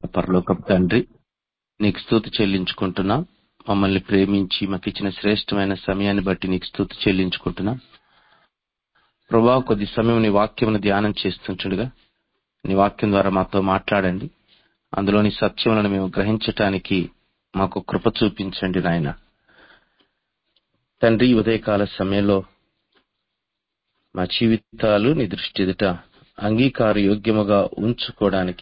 పరలోకపు తండ్రి నీకు స్థుతి చెల్లించుకుంటున్నాం మమ్మల్ని ప్రేమించి మాకు ఇచ్చిన శ్రేష్టమైన సమయాన్ని బట్టి నీకు స్థుతి చెల్లించుకుంటున్నాం ప్రభా కొద్ది సమయం నీ వాక్యమును ధ్యానం చేస్తుంటుండగా నీ వాక్యం ద్వారా మాతో మాట్లాడండి అందులోని సత్యములను మేము గ్రహించటానికి మాకు కృప చూపించండి నాయన తండ్రి ఈ ఉదయకాల సమయంలో మా జీవితాలు నీ దృష్టి ఎదుట అంగీకార యోగ్యముగా ఉంచుకోవడానికి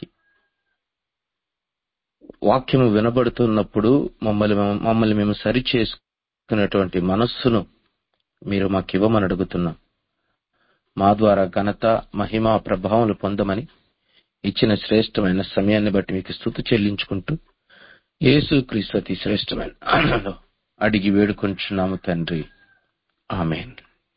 వాక్యము వినబడుతున్నప్పుడు మమ్మల్ని మమ్మల్ని మేము సరి చేసుకున్నటువంటి మనస్సును మీరు మాకు ఇవ్వమని అడుగుతున్నాం మా ద్వారా ఘనత మహిమ ప్రభావములు పొందమని ఇచ్చిన శ్రేష్టమైన సమయాన్ని బట్టి మీకు స్థుతి చెల్లించుకుంటూ యేసు క్రీస్తు అతి శ్రేష్టమైన నామములో అడిగి వేడుకుంటున్నాము తండ్రి ఆమెన్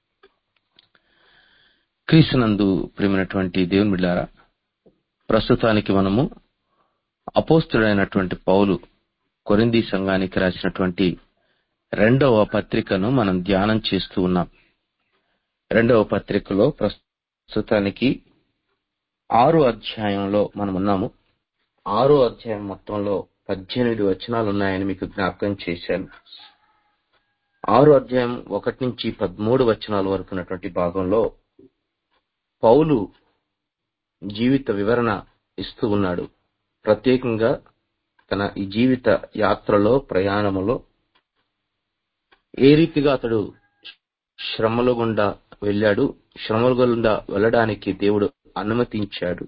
క్రీస్తునందు ప్రేమైనటువంటి దేవుని బిడ్డారా ప్రస్తుతానికి మనము అపోస్తుడైనటువంటి పౌలు కొరింది సంఘానికి రాసినటువంటి రెండవ పత్రికను మనం ధ్యానం చేస్తూ ఉన్నాం రెండవ పత్రికలో ప్రస్తుతానికి ఆరో అధ్యాయంలో మనం ఉన్నాము ఆరో అధ్యాయం మొత్తంలో పద్దెనిమిది వచనాలు ఉన్నాయని మీకు జ్ఞాపకం చేశాను ఆరో అధ్యాయం ఒకటి నుంచి పదమూడు వచనాల వరకు ఉన్నటువంటి భాగంలో పౌలు జీవిత వివరణ ఇస్తూ ఉన్నాడు ప్రత్యేకంగా తన ఈ జీవిత యాత్రలో ప్రయాణములో ఏ రీతిగా అతడు శ్రమల గుండా వెళ్ళాడు శ్రమల గుండా వెళ్ళడానికి దేవుడు అనుమతించాడు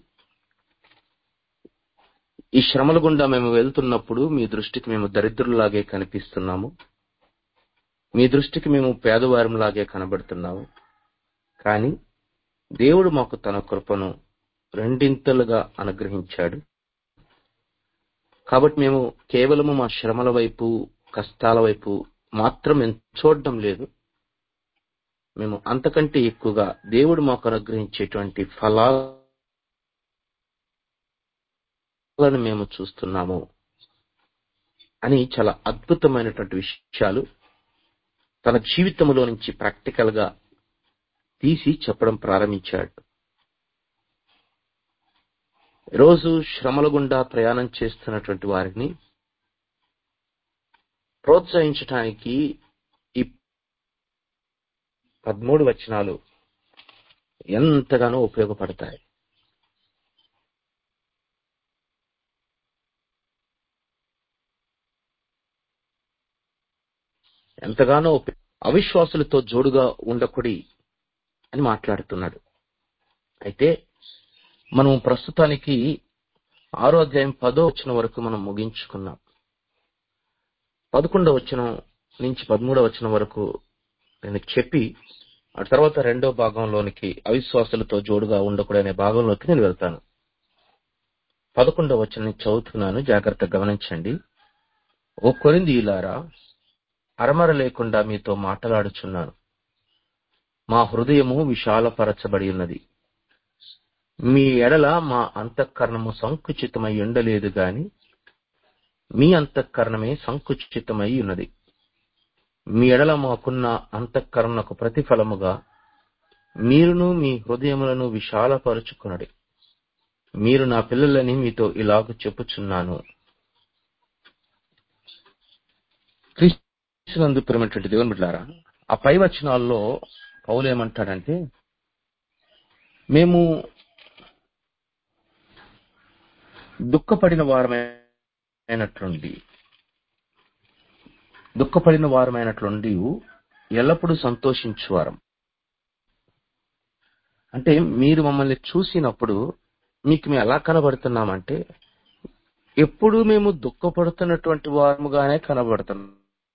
ఈ శ్రమల గుండా మేము వెళ్తున్నప్పుడు మీ దృష్టికి మేము దరిద్రులాగే కనిపిస్తున్నాము మీ దృష్టికి మేము పేదవారంలాగే కనబడుతున్నాము కానీ దేవుడు మాకు తన కృపను రెండింతలుగా అనుగ్రహించాడు కాబట్టి మేము కేవలము మా శ్రమల వైపు కష్టాల వైపు మాత్రం చూడడం లేదు మేము అంతకంటే ఎక్కువగా దేవుడు మాకు అనుగ్రహించేటువంటి ఫలాలను మేము చూస్తున్నాము అని చాలా అద్భుతమైనటువంటి విషయాలు తన జీవితంలో నుంచి ప్రాక్టికల్ గా తీసి చెప్పడం ప్రారంభించాడు రోజు శ్రమల గుండా ప్రయాణం చేస్తున్నటువంటి వారిని ప్రోత్సహించడానికి ఈ పదమూడు వచనాలు ఎంతగానో ఉపయోగపడతాయి ఎంతగానో అవిశ్వాసులతో జోడుగా ఉండకుడి అని మాట్లాడుతున్నాడు అయితే మనం ప్రస్తుతానికి ఆరో అధ్యాయం పదో వచ్చిన వరకు మనం ముగించుకున్నాం పదకొండవ వచనం నుంచి పదమూడవ వచనం వరకు నేను చెప్పి ఆ తర్వాత రెండో భాగంలోనికి అవిశ్వాసులతో జోడుగా ఉండకూడనే భాగంలోకి నేను వెళ్తాను పదకొండవ వచనం చదువుతున్నాను జాగ్రత్త గమనించండి ఓ కొరిందీలారా అరమర లేకుండా మీతో మాట్లాడుచున్నాను మా హృదయము విశాలపరచబడి ఉన్నది మీ ఎడల మా అంతఃకరణము సంకుచితమై ఉండలేదు గాని మీ అంతఃకరణమే సంకుచితమై ఉన్నది మీ ఎడల మాకున్న అంతఃకరణకు ప్రతిఫలముగా మీరును మీ హృదయములను విశాలపరుచుకున్నది మీరు నా పిల్లలని మీతో ఇలాగ చెప్పుచున్నాను క్రీస్తునందు ప్రేమటువంటి దేవుని బిడ్డారా ఆ పై వచనాల్లో పౌలు ఏమంటాడంటే మేము దుఃఖపడిన వారమైనట్లుండి దుఃఖపడిన వారమైనట్లుండి ఎల్లప్పుడూ సంతోషించువారం అంటే మీరు మమ్మల్ని చూసినప్పుడు మీకు మేము ఎలా కనబడుతున్నామంటే ఎప్పుడు మేము దుఃఖపడుతున్నటువంటి వారముగానే కనబడుతున్నాం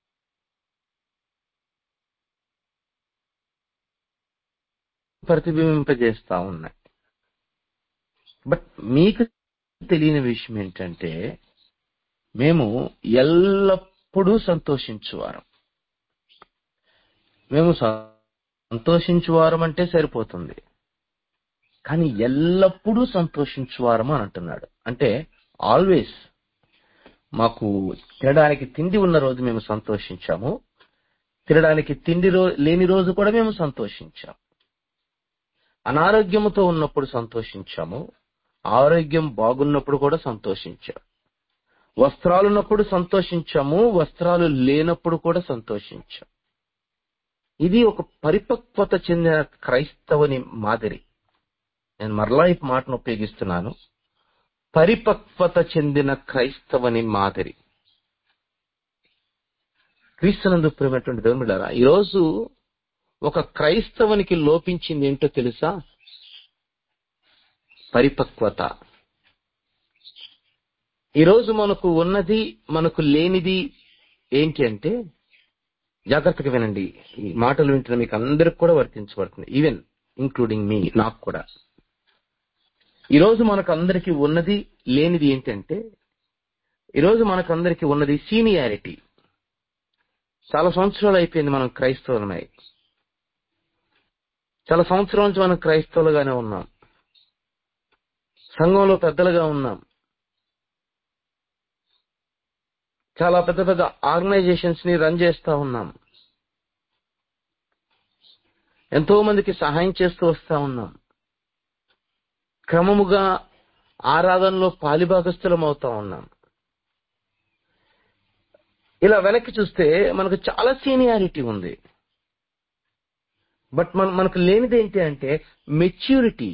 ప్రతిబింబింపజేస్తా ఉన్నాయి బట్ మీకు తెలియని విషయం ఏంటంటే మేము ఎల్లప్పుడూ సంతోషించువారం మేము సంతోషించువారం అంటే సరిపోతుంది కానీ ఎల్లప్పుడూ సంతోషించువారం అని అంటున్నాడు అంటే ఆల్వేస్ మాకు తినడానికి తిండి ఉన్న రోజు మేము సంతోషించాము తినడానికి తిండి రో లేని రోజు కూడా మేము సంతోషించాం అనారోగ్యముతో ఉన్నప్పుడు సంతోషించాము ఆరోగ్యం బాగున్నప్పుడు కూడా సంతోషించాం వస్త్రాలు ఉన్నప్పుడు సంతోషించాము వస్త్రాలు లేనప్పుడు కూడా సంతోషించాం ఇది ఒక పరిపక్వత చెందిన క్రైస్తవుని మాదిరి నేను మరలా ఈ మాటను ఉపయోగిస్తున్నాను పరిపక్వత చెందిన క్రైస్తవుని మాదిరి క్రీస్తునందు ప్రేమటువంటి దేవుని ఈరోజు ఒక క్రైస్తవునికి లోపించింది ఏంటో తెలుసా పరిపక్వత ఈరోజు మనకు ఉన్నది మనకు లేనిది ఏంటి అంటే జాగ్రత్తగా వినండి ఈ మాటలు వింటున్న మీకు అందరికి కూడా వర్తించబడుతుంది ఈవెన్ ఇంక్లూడింగ్ మీ నాకు కూడా ఈరోజు మనకు అందరికి ఉన్నది లేనిది ఏంటంటే ఈరోజు మనకు అందరికి ఉన్నది సీనియారిటీ చాలా సంవత్సరాలు అయిపోయింది మనం క్రైస్తవులమై చాలా సంవత్సరాల నుంచి మనం క్రైస్తవులుగానే ఉన్నాం సంఘంలో పెద్దలుగా ఉన్నాం చాలా పెద్ద పెద్ద ఆర్గనైజేషన్స్ ని రన్ చేస్తా ఉన్నాం ఎంతో మందికి సహాయం చేస్తూ వస్తా ఉన్నాం క్రమముగా ఆరాధనలో పాలిభాగస్థులం అవుతా ఉన్నాం ఇలా వెనక్కి చూస్తే మనకు చాలా సీనియారిటీ ఉంది బట్ మన మనకు లేనిది ఏంటి అంటే మెచ్యూరిటీ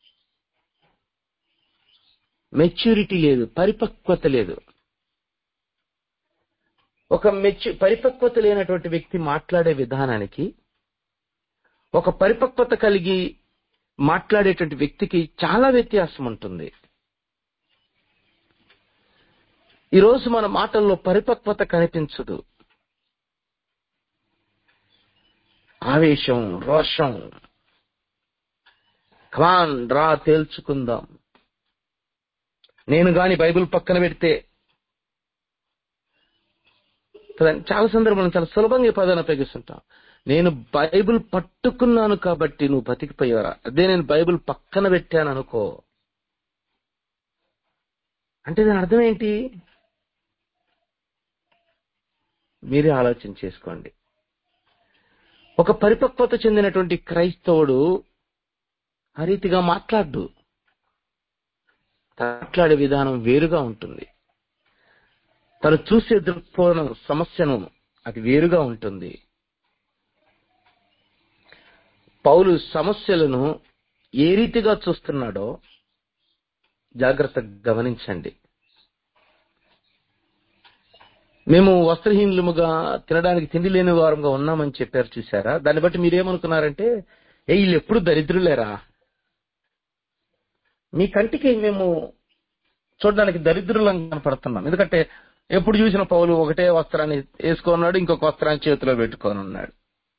మెచ్యూరిటీ లేదు పరిపక్వత లేదు ఒక మెచ్యు పరిపక్వత లేనటువంటి వ్యక్తి మాట్లాడే విధానానికి ఒక పరిపక్వత కలిగి మాట్లాడేటువంటి వ్యక్తికి చాలా వ్యత్యాసం ఉంటుంది ఈరోజు మన మాటల్లో పరిపక్వత కనిపించదు ఆవేశం రోషం క్వాన్ రా తేల్చుకుందాం నేను గాని బైబిల్ పక్కన పెడితే చాలా సందర్భాలను చాలా సులభంగా ఈ పదాన్ని ఉపయోగిస్తుంటాం నేను బైబిల్ పట్టుకున్నాను కాబట్టి నువ్వు బతికిపోయారా అదే నేను బైబిల్ పక్కన పెట్టాను అనుకో అంటే దాని అర్థం ఏంటి మీరే ఆలోచన చేసుకోండి ఒక పరిపక్వత చెందినటువంటి క్రైస్తవుడు ఆ రీతిగా మాట్లాడు మాట్లాడే విధానం వేరుగా ఉంటుంది తను చూసే దృక్కోణం సమస్యను అది వేరుగా ఉంటుంది పౌలు సమస్యలను ఏ రీతిగా చూస్తున్నాడో జాగ్రత్తగా గమనించండి మేము వస్త్రహీనులముగా తినడానికి తిండి లేని వారంగా ఉన్నామని చెప్పారు చూసారా దాన్ని బట్టి మీరేమనుకున్నారంటే ఏ వీళ్ళు ఎప్పుడు దరిద్రులేరా మీ కంటికి మేము చూడడానికి దరిద్రులం కనపడుతున్నాం ఎందుకంటే ఎప్పుడు చూసిన పౌలు ఒకటే వస్త్రాన్ని వేసుకున్నాడు ఇంకొక వస్త్రాన్ని చేతిలో పెట్టుకొని ఉన్నాడు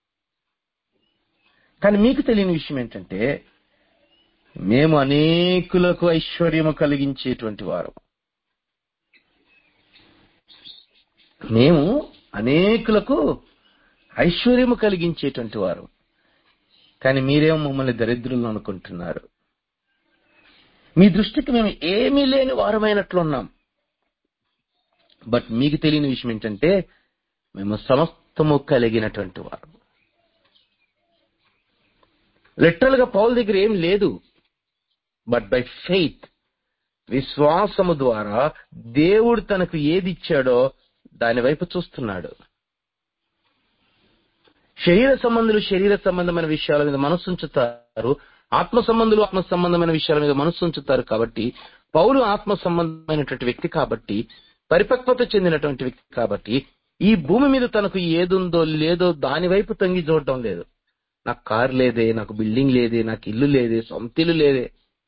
కానీ మీకు తెలియని విషయం ఏంటంటే మేము అనేకులకు ఐశ్వర్యము కలిగించేటువంటి వారు మేము అనేకులకు ఐశ్వర్యము కలిగించేటువంటి వారు కానీ మీరేమో మమ్మల్ని దరిద్రులు అనుకుంటున్నారు మీ దృష్టికి మేము ఏమీ లేని వారమైనట్లున్నాం బట్ మీకు తెలియని విషయం ఏంటంటే మేము సమస్తము కలిగినటువంటి వారు లిటరల్ గా పౌల్ దగ్గర ఏం లేదు బట్ బై ఫెయిత్ విశ్వాసము ద్వారా దేవుడు తనకు ఏది ఇచ్చాడో దాని వైపు చూస్తున్నాడు శరీర సంబంధులు శరీర సంబంధమైన విషయాల మీద మనసు ఉంచుతారు ఆత్మ సంబంధులు ఆత్మ సంబంధమైన విషయాల మీద మనసు ఉంచుతారు కాబట్టి పౌలు ఆత్మ సంబంధమైనటువంటి వ్యక్తి కాబట్టి పరిపక్వత చెందినటువంటి వ్యక్తి కాబట్టి ఈ భూమి మీద తనకు ఏదుందో లేదో దాని వైపు తొంగి చూడటం లేదు నాకు కారు లేదే నాకు బిల్డింగ్ లేదే నాకు ఇల్లు లేదే సొంత ఇల్లు లేదే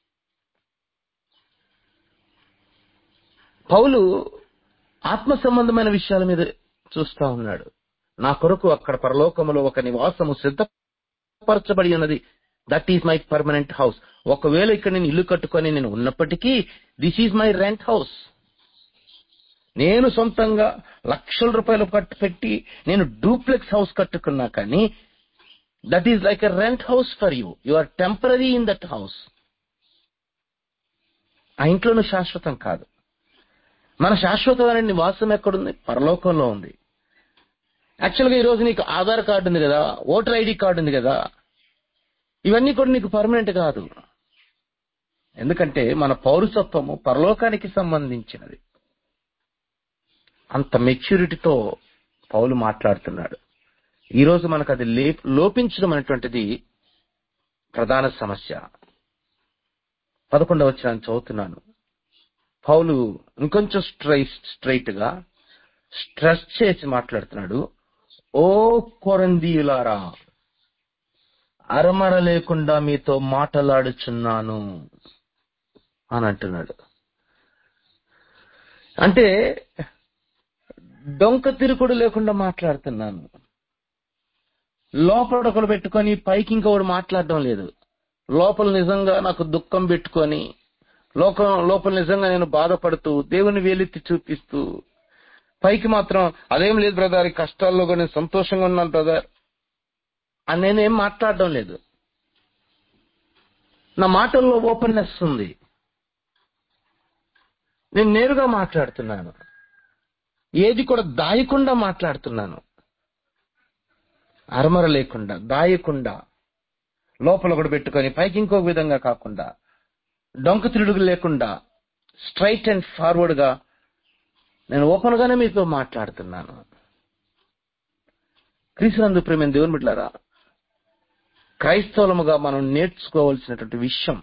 పౌలు ఆత్మ సంబంధమైన విషయాల మీద చూస్తా ఉన్నాడు నా కొరకు అక్కడ పరలోకములో ఒక నివాసము సిద్ధపరచబడి ఉన్నది that is my permanent house ఒకవేళ ఇక్కడ నేను ఇల్లు కట్టుకొని నేను ఉన్నప్పటికీ this is my rent house నేను సొంతంగా లక్షల రూపాయలు కట్టు పెట్టి నేను డూప్లెక్స్ హౌస్ కట్టుకున్నా కానీ that is like a rent house for you you are temporary in that house ఆ ఇంట్లోనూ శాశ్వతం కాదు మన శాశ్వతమైన నివాసం ఎక్కడుంది పరలోకంలో ఉంది యాక్చువల్గా ఈరోజు నీకు ఆధార్ కార్డు ఉంది కదా ఓటర్ ఐడి కార్డు ఉంది కదా ఇవన్నీ కూడా నీకు పర్మనెంట్ కాదు ఎందుకంటే మన పౌరసత్వము పరలోకానికి సంబంధించినది అంత మెచ్యూరిటీతో పౌలు మాట్లాడుతున్నాడు ఈ రోజు మనకు అది లే- లోపించడం అనేటువంటిది ప్రధాన సమస్య పదకొండవ వచ్చిన చదువుతున్నాను పౌలు ఇంకొంచెం స్ట్రైట్ స్ట్రైట్ గా స్ట్రెస్ చేసి మాట్లాడుతున్నాడు ఓ కొరందీయులారా అరమర లేకుండా మీతో మాటలాడుచున్నాను అని అంటున్నాడు అంటే డొంక తిరుగుడు లేకుండా మాట్లాడుతున్నాను లోపల ఒకడు పెట్టుకొని పైకి ఇంకొకడు మాట్లాడడం లేదు లోపల నిజంగా నాకు దుఃఖం పెట్టుకొని లోకం లోపల నిజంగా నేను బాధపడుతూ దేవుని వేలెత్తి చూపిస్తూ పైకి మాత్రం అదేం లేదు బ్రదర్ ఈ కష్టాల్లో కూడా నేను సంతోషంగా ఉన్నాను బ్రదర్ అని నేనేం మాట్లాడడం లేదు నా మాటల్లో ఓపెన్నెస్ ఉంది నేను నేరుగా మాట్లాడుతున్నాను ఏది కూడా దాయకుండా మాట్లాడుతున్నాను అరమర లేకుండా దాయకుండా లోపల కూడా పెట్టుకొని పైకి ఇంకొక విధంగా కాకుండా డొంక తిరుగుడు లేకుండా స్ట్రైట్ అండ్ ఫార్వర్డ్ గా నేను ఓపెన్ గానే మీతో మాట్లాడుతున్నాను క్రీస్తునందు ప్రేమ దేవుని బిడ్డారా క్రైస్తవులముగా మనం నేర్చుకోవాల్సినటువంటి విషయం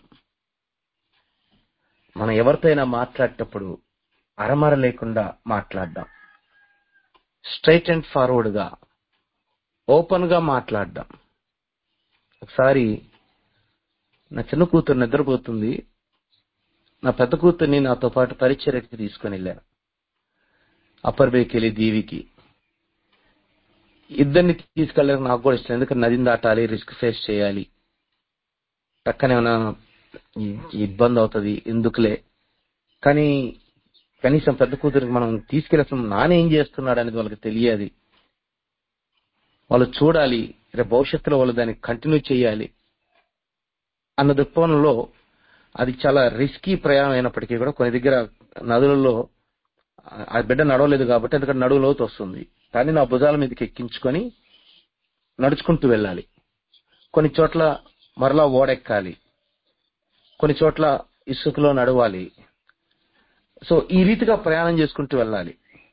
మనం ఎవరితోనైనా మాట్లాడేటప్పుడు అరమర లేకుండా మాట్లాడడం స్ట్రైట్ అండ్ ఫార్వర్డ్ గా ఓపెన్ గా మాట్లాడడం ఒకసారి నా చిన్న కూతురు నిద్రపోతుంది నా పెద్ద కూతుర్ని నాతో పాటు పరిచర్యకి తీసుకొని వెళ్ళాను అప్పర్ బేకెళ్ళి దీవికి ఇద్దరిని తీసుకెళ్ళడానికి నాకు కూడా ఇష్టం ఎందుకంటే నదిని దాటాలి రిస్క్ ఫేస్ చేయాలి పక్కన ఏమైనా ఇ- ఇబ్బంది అవుతుంది ఎందుకులే కానీ కనీసం పెద్ద కూతురికి మనం తీసుకెళ్ళాల్సిన నాన్న ఏం చేస్తున్నాడు అనేది వాళ్ళకి తెలియాలి వాళ్ళు చూడాలి రేపు భవిష్యత్తులో వాళ్ళు దాన్ని కంటిన్యూ చేయాలి అన్న దృక్పథంలో అది చాలా రిస్కీ ప్రయాణం అయినప్పటికీ కూడా కొన్ని దగ్గర నదులలో ఆ- ఆ బిడ్డ నడవలేదు కాబట్టి ఎందుకంటే నడువు లోతు వస్తుంది కానీ నా భుజాల మీదకి ఎక్కించుకొని నడుచుకుంటూ వెళ్ళాలి కొన్ని చోట్ల మరలా ఓడెక్కాలి కొన్ని చోట్ల ఇసుకలో నడవాలి సో ఈ రీతిగా ప్రయాణం చేసుకుంటూ వెళ్ళాలి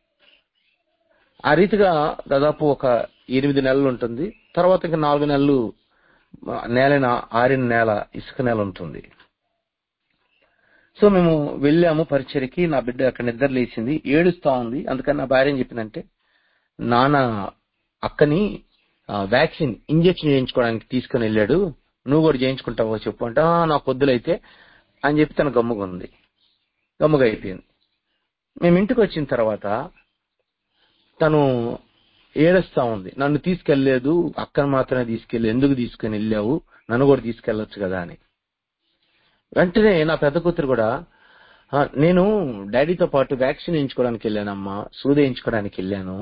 ఆ రీతిగా దాదాపు ఒక ఎనిమిది నెలలు ఉంటుంది తర్వాత ఇంకా నాలుగు నెలలు ఆ, నేలైన ఆరిన నేల ఇసుక నేల ఉంటుంది సో మేము వెళ్ళాము పరిచయకి నా బిడ్డ అక్కడ నిద్ర లేచింది ఏడుస్తా ఉంది అందుకని నా భార్య ఏం చెప్పిందంటే నాన్న అక్కని ఆ, వ్యాక్సిన్ ఇంజెక్షన్ చేయించుకోవడానికి తీసుకుని వెళ్ళాడు నువ్వు కూడా చేయించుకుంటావో చెప్పు అంటే "ఆ, నాకు వద్దులైతే అని చెప్పి తన గమ్ముగా ఉంది గమ్ముగా అయిపోయింది మేము ఇంటికి వచ్చిన తర్వాత తను ఏడుస్తా ఉంది నన్ను తీసుకెళ్లేదు అక్కను మాత్రమే తీసుకెళ్ళి ఎందుకు తీసుకుని వెళ్ళావు నన్ను కూడా తీసుకెళ్లొచ్చు కదా అని వెంటనే నా పెద్ద కూతురు కూడా "ఆ, నేను డాడీతో పాటు వ్యాక్సిన్ వేయించుకోవడానికి వెళ్ళానమ్మా సూది వేయించుకోవడానికి వెళ్ళాను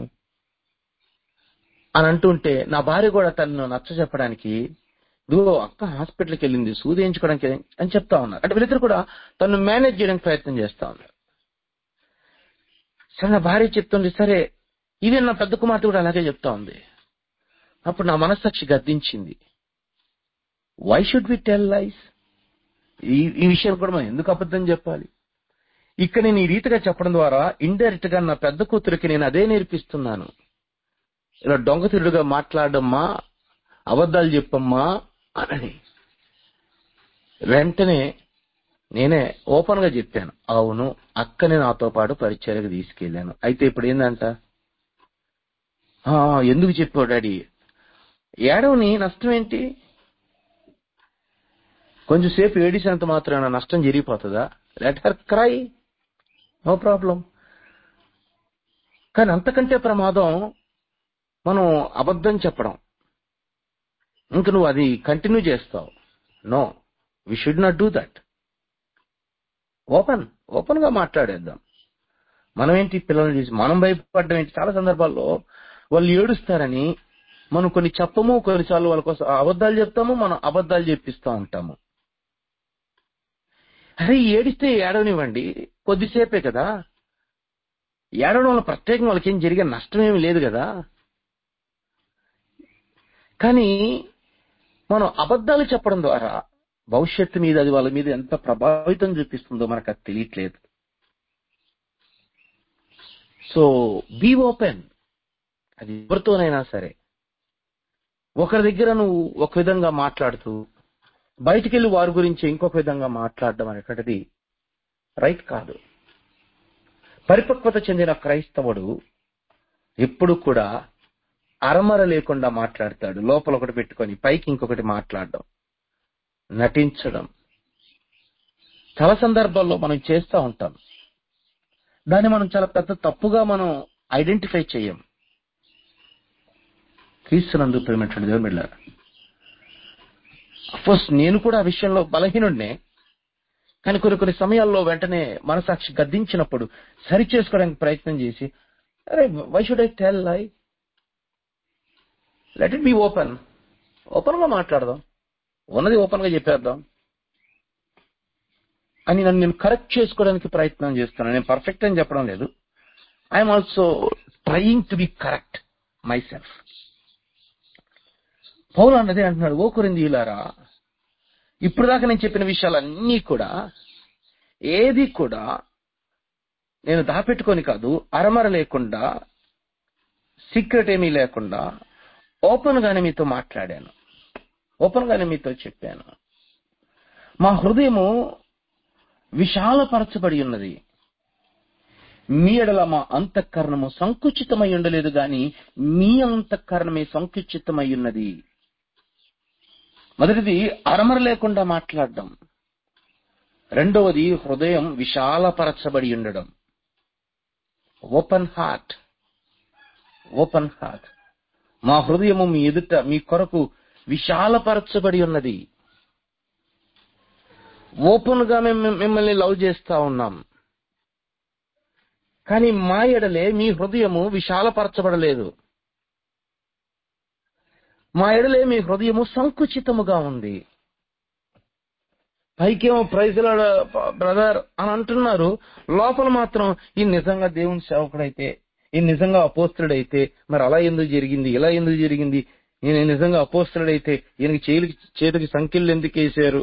అని అంటుంటే నా భార్య కూడా తనను నచ్చ చెప్పడానికి ఇదిగో అక్క హాస్పిటల్కి వెళ్ళింది సూది వేయించుకోవడానికి అని చెప్తా ఉన్నారు అంటే వీళ్ళిద్దరు కూడా తను మేనేజ్ చేయడానికి ప్రయత్నం చేస్తా ఉన్నారు సరే నా భార్య చెప్తుంది సరే ఇదే నా పెద్ద కుమార్తె కూడా అలాగే చెప్తా ఉంది అప్పుడు నా మనస్సాక్షి గద్దించింది why should we tell lies ఈ ఈ విషయం కూడా మనం ఎందుకు అబద్ధం చెప్పాలి ఇక్కడ నేను ఈ రీతిగా చెప్పడం ద్వారా ఇండైరెక్ట్ గా నా పెద్ద కూతురికి నేను అదే నేర్పిస్తున్నాను ఇలా దొంగతిరుడుగా మాట్లాడమ్మా అబద్ధాలు చెప్పమ్మా అని వెంటనే నేనే ఓపెన్ గా చెప్పాను అవును అక్కని నాతో పాటు పరిచర్యకు తీసుకెళ్లాను అయితే ఇప్పుడు ఏందంట "ఆ, ఎందుకు చెప్పావు డాడీ ఏడవని నష్టం ఏంటి కొంచెం సేపు ఏడిసినంత మాత్రాన నష్టం జరిగిపోతుందా let her cry no problem కానీ అంతకంటే ప్రమాదం మనం అబద్ధం చెప్పడం ఇంక నువ్వు అది కంటిన్యూ చేస్తావు no we should not do that open open గా మాట్లాడేద్దాం మనం ఏంటి పిల్లల్ని చూసి మనం భయపడడం ఏంటి చాలా సందర్భాల్లో వాళ్ళు ఏడుస్తారని మనం కొన్ని చెప్పము కొన్నిసార్లు వాళ్ళ కోసం అబద్ధాలు చెప్తాము మనం అబద్ధాలు చెప్పిస్తూ ఉంటాము అరే ఏడిస్తే ఏడవనివ్వండి కొద్దిసేపే కదా ఏడవడం వల్ల ప్రత్యేకంగా వాళ్ళకి ఏం జరిగే నష్టం ఏమి లేదు కదా కానీ మనం అబద్ధాలు చెప్పడం ద్వారా భవిష్యత్తు మీద అది వాళ్ళ మీద ఎంత ప్రభావితం చూపిస్తుందో మనకు అది తెలియట్లేదు సో బీ ఓపెన్ అది ఎవరితోనైనా సరే ఒకరి దగ్గర నువ్వు ఒక విధంగా మాట్లాడుతూ బయటికి వెళ్ళి వారి గురించి ఇంకొక విధంగా మాట్లాడడం అనేటువంటిది రైట్ కాదు పరిపక్వత చెందిన క్రైస్తవుడు ఎప్పుడు కూడా అరమర లేకుండా మాట్లాడతాడు లోపల ఒకటి పెట్టుకొని పైకి ఇంకొకటి మాట్లాడడం నటించడం చాలా సందర్భాల్లో మనం చేస్తూ ఉంటాం దాన్ని మనం చాలా పెద్ద తప్పుగా మనం ఐడెంటిఫై చేయం క్రీస్తునందు ప్రేమటువంటి దేవుని బిడ్డారా ఫస్ట్ నేను కూడా ఆ విషయంలో బలహీనుడినే కానీ కొన్ని కొన్ని సమయాల్లో వెంటనే మనసాక్షి గద్దించినప్పుడు సరి చేసుకోవడానికి ప్రయత్నం చేసి అరే why should I tell I let it be open open గా మాట్లాడదాం ఉన్నది ఓపెన్ గా చెప్పేద్దాం అని నన్ను నేను కరెక్ట్ చేసుకోవడానికి ప్రయత్నం చేస్తున్నాను నేను పర్ఫెక్ట్ అని చెప్పడం లేదు I'm also trying to be correct myself Paul అన్నది అంటున్నాడు ఓ కొరిందీలారా ఇప్పుడు దాకా నేను చెప్పిన విషయాలన్నీ కూడా ఏది కూడా నేను దాపెట్టుకొని కాదు అరమర లేకుండా సీక్రెట్ ఏమీ లేకుండా ఓపెన్ గానే మీతో మాట్లాడాను ఓపెన్ గానే మీతో చెప్పాను మా హృదయము విశాలపరచబడి ఉన్నది మీ ఎడల మా అంతఃకరణము సంకుచితమై ఉండలేదు గాని మీ అంతఃకరణమే సంకుచితమై ఉన్నది మొదటిది అరమర లేకుండా మాట్లాడడం రెండవది హృదయం విశాలపరచబడి ఉండడం ఓపెన్ హార్ట్ ఓపెన్ హార్ట్ మా హృదయము మీ ఎదుట మీ కొరకు విశాలపరచబడి ఉన్నది ఓపెన్ గా మేము మిమ్మల్ని లవ్ చేస్తా ఉన్నాం కానీ మా ఎడలే మీ హృదయము విశాలపరచబడలేదు మా ఎడలే మీ హృదయము సంకుచితముగా ఉంది పైకేమో ప్రైజుల బ్రదర్ అని అంటున్నారు లోపల మాత్రం ఈ నిజంగా దేవుని సేవకుడైతే ఈ నిజంగా అపోస్తుడైతే మరి అలా ఎందుకు జరిగింది ఇలా ఎందుకు జరిగింది ఈయన నిజంగా అపోస్తుడైతే ఈయనకి చేతికి చేతికి సంఖ్యలు ఎందుకు వేశారు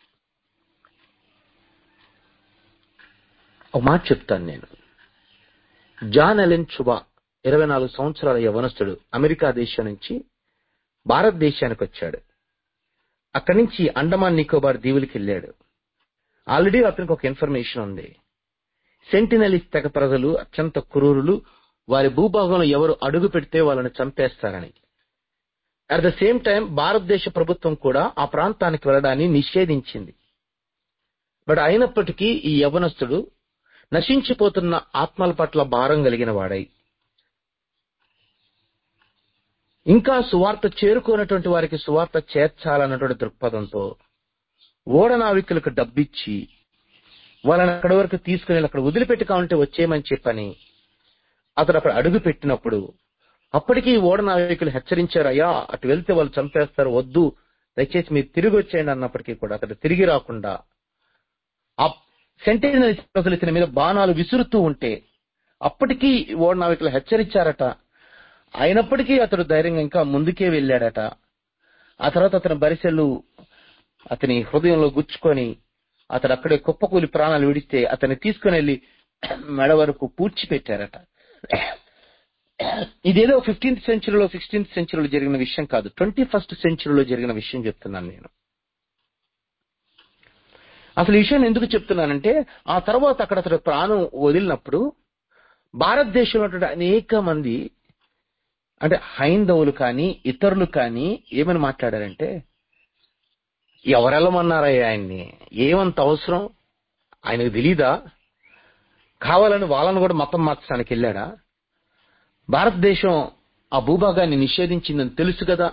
ఒక మాట చెప్తాను నేను జాన్ ఎలెన్ చుబా ఇరవై నాలుగు సంవత్సరాల యవనస్తుడు అమెరికా దేశం నుంచి భారతదేశానికి వచ్చాడు అక్కడి నుంచి అండమాన్ నికోబార్ దీవులకి వెళ్ళాడు ఆల్రెడీ అతనికి ఒక ఇన్ఫర్మేషన్ ఉంది సెంటినలిస్ తెగ ప్రజలు అత్యంత క్రూరులు వారి భూభాగంలో ఎవరు అడుగు పెడితే వాళ్ళని చంపేస్తారని అట్ ద సేమ్ టైం భారతదేశ ప్రభుత్వం కూడా ఆ ప్రాంతానికి వెళ్ళడాన్ని నిషేధించింది బట్ అయినప్పటికీ ఈ యవనస్తుడు నశించిపోతున్న ఆత్మల పట్ల భారం కలిగిన వాడై ఇంకా సువార్త చేరుకోనటువంటి వారికి సువార్త చేర్చాలన్నటువంటి దృక్పథంతో ఓడనావికులకు డబ్బిచ్చి వాళ్ళని అక్కడి వరకు తీసుకుని అక్కడ వదిలిపెట్టి కావాలంటే వచ్చేయమని చెప్పని అతడు అక్కడ అడుగు పెట్టినప్పుడు అప్పటికీ ఓడనావికులు హెచ్చరించారు అయ్యా అటు వెళ్తే వాళ్ళు చంపేస్తారు వద్దు దయచేసి మీరు తిరిగి వచ్చేయండి అన్నప్పటికీ కూడా అతడు తిరిగి రాకుండా ఆ సెంటీనరీ ప్రజలు ఇతని మీద బాణాలు విసురుతూ ఉంటే అప్పటికీ ఓడనావికులు హెచ్చరించారట అయినప్పటికీ అతడు ధైర్యంగా ఇంకా ముందుకే వెళ్ళాడట ఆ తర్వాత అతని బరిసెలు అతని హృదయంలో గుచ్చుకొని అతడు అక్కడే కుప్పకూలి ప్రాణాలు విడిస్తే అతన్ని తీసుకుని వెళ్ళి మెడ వరకు పూడ్చిపెట్టారట ఇదేదో ఫిఫ్టీన్త్ సెంచురీలో సిక్స్టీన్త్ సెంచురీలో జరిగిన విషయం కాదు ట్వంటీ ఫస్ట్ సెంచురీలో జరిగిన విషయం చెప్తున్నాను నేను అసలు ఈ విషయం ఎందుకు చెప్తున్నానంటే ఆ తర్వాత అక్కడ అతడు ప్రాణం వదిలినప్పుడు భారతదేశంలో ఉన్నటువంటి అనేక మంది అంటే హైందవులు కానీ ఇతరులు కానీ ఏమని మాట్లాడారంటే ఎవరెళ్ళమన్నారయ్యా ఆయన్ని ఏమంత అవసరం ఆయనకు తెలీదా కావాలని వాళ్ళని కూడా మతం మార్చడానికి వెళ్ళాడా భారతదేశం ఆ భూభాగాన్ని నిషేధించిందని తెలుసు కదా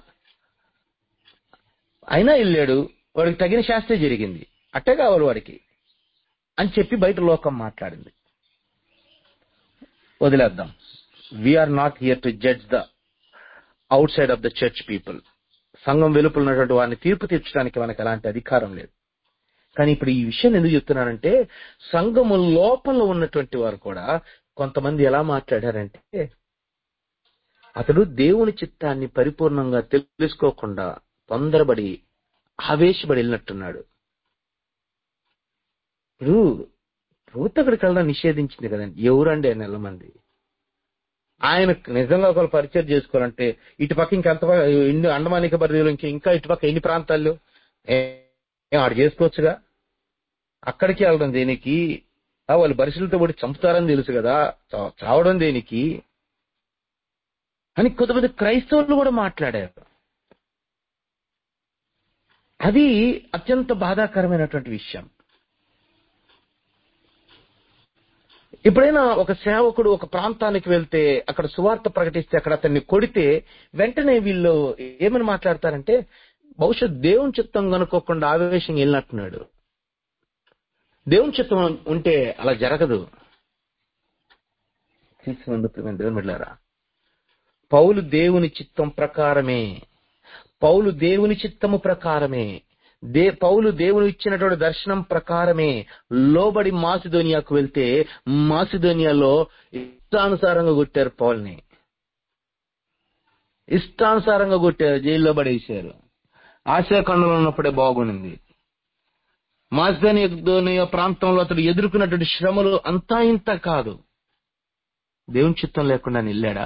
అయినా వెళ్ళాడు వాడికి తగిన శాస్త్రే జరిగింది అట్టే కావాలి వాడికి అని చెప్పి బయట లోకం మాట్లాడింది వదిలేద్దాం we are not here to judge the outside of the church people సంఘం వెలుపల ఉన్నటువంటి వారిని తీర్పు తీర్చడానికి మనకు ఎలాంటి అధికారం లేదు కానీ ఇప్పుడు ఈ విషయం ఎందుకు చెప్తున్నానంటే సంఘము లోపల ఉన్నటువంటి వారు కూడా కొంతమంది ఎలా మాట్లాడారంటే అతడు దేవుని చిత్తాన్ని పరిపూర్ణంగా తెలుసుకోకుండా తొందరబడి ఆవేశపడి వెళ్ళినట్టున్నాడు ఇప్పుడు రూత్ అక్కడికి వెళ్ళడం నిషేధించింది కదండి ఎవరండి ఆ నెల మంది ఆయన నిజంగా ఒకరు పరిచయం చేసుకోవాలంటే ఇటు పక్క ఇంకెంత ప- ఇన్ని అండమానిక పరిధిలో ఇంక ఇంకా ఇటు పక్క ఎన్ని ప్రాంతాలు ఏ- ఏం ఆడు చేసుకోవచ్చుగా అక్కడికి వెళ్ళడం దేనికి ఆ, వాళ్ళు బరిసెలతో పడి చంపుతారని తెలుసు కదా చా- చావడం దేనికి అని కొంతమంది క్రైస్తవులు కూడా మాట్లాడారు అది అత్యంత బాధాకరమైనటువంటి విషయం ఎప్పుడైనా ఒక సేవకుడు ఒక ప్రాంతానికి వెళ్తే అక్కడ సువార్త ప్రకటిస్తే అక్కడ అతన్ని కొడితే వెంటనే వీళ్ళు ఏమని మాట్లాడతారంటే బహుశా దేవుని చిత్తం కనుక్కోకుండా ఆవేశం వెళ్ళినట్టున్నాడు దేవుని చిత్తం ఉంటే అలా జరగదు తీసుకున్నందుకు ప్రియమైన దేవుని బిడ్డలారా పౌలు దేవుని చిత్తం ప్రకారమే పౌలు దేవుని చిత్తము ప్రకారమే దే పౌలు దేవుని ఇచ్చినటువంటి దర్శనం ప్రకారమే లోబడి మాసిదోనియాకు వెళ్తే మాసిదోనియాలో ఇష్టానుసారంగా కొట్టారు పౌల్ని ఇష్టానుసారంగా కొట్టారు జైల్లో పడేశారు ఆశాఖండంలో ఉన్నప్పుడే బాగునింది మాసిదోనియా ప్రాంతంలో అతడు ఎదుర్కొన్నటువంటి శ్రమలు అంతా ఇంత కాదు దేవుని చిత్తం లేకుండా వెళ్ళాడా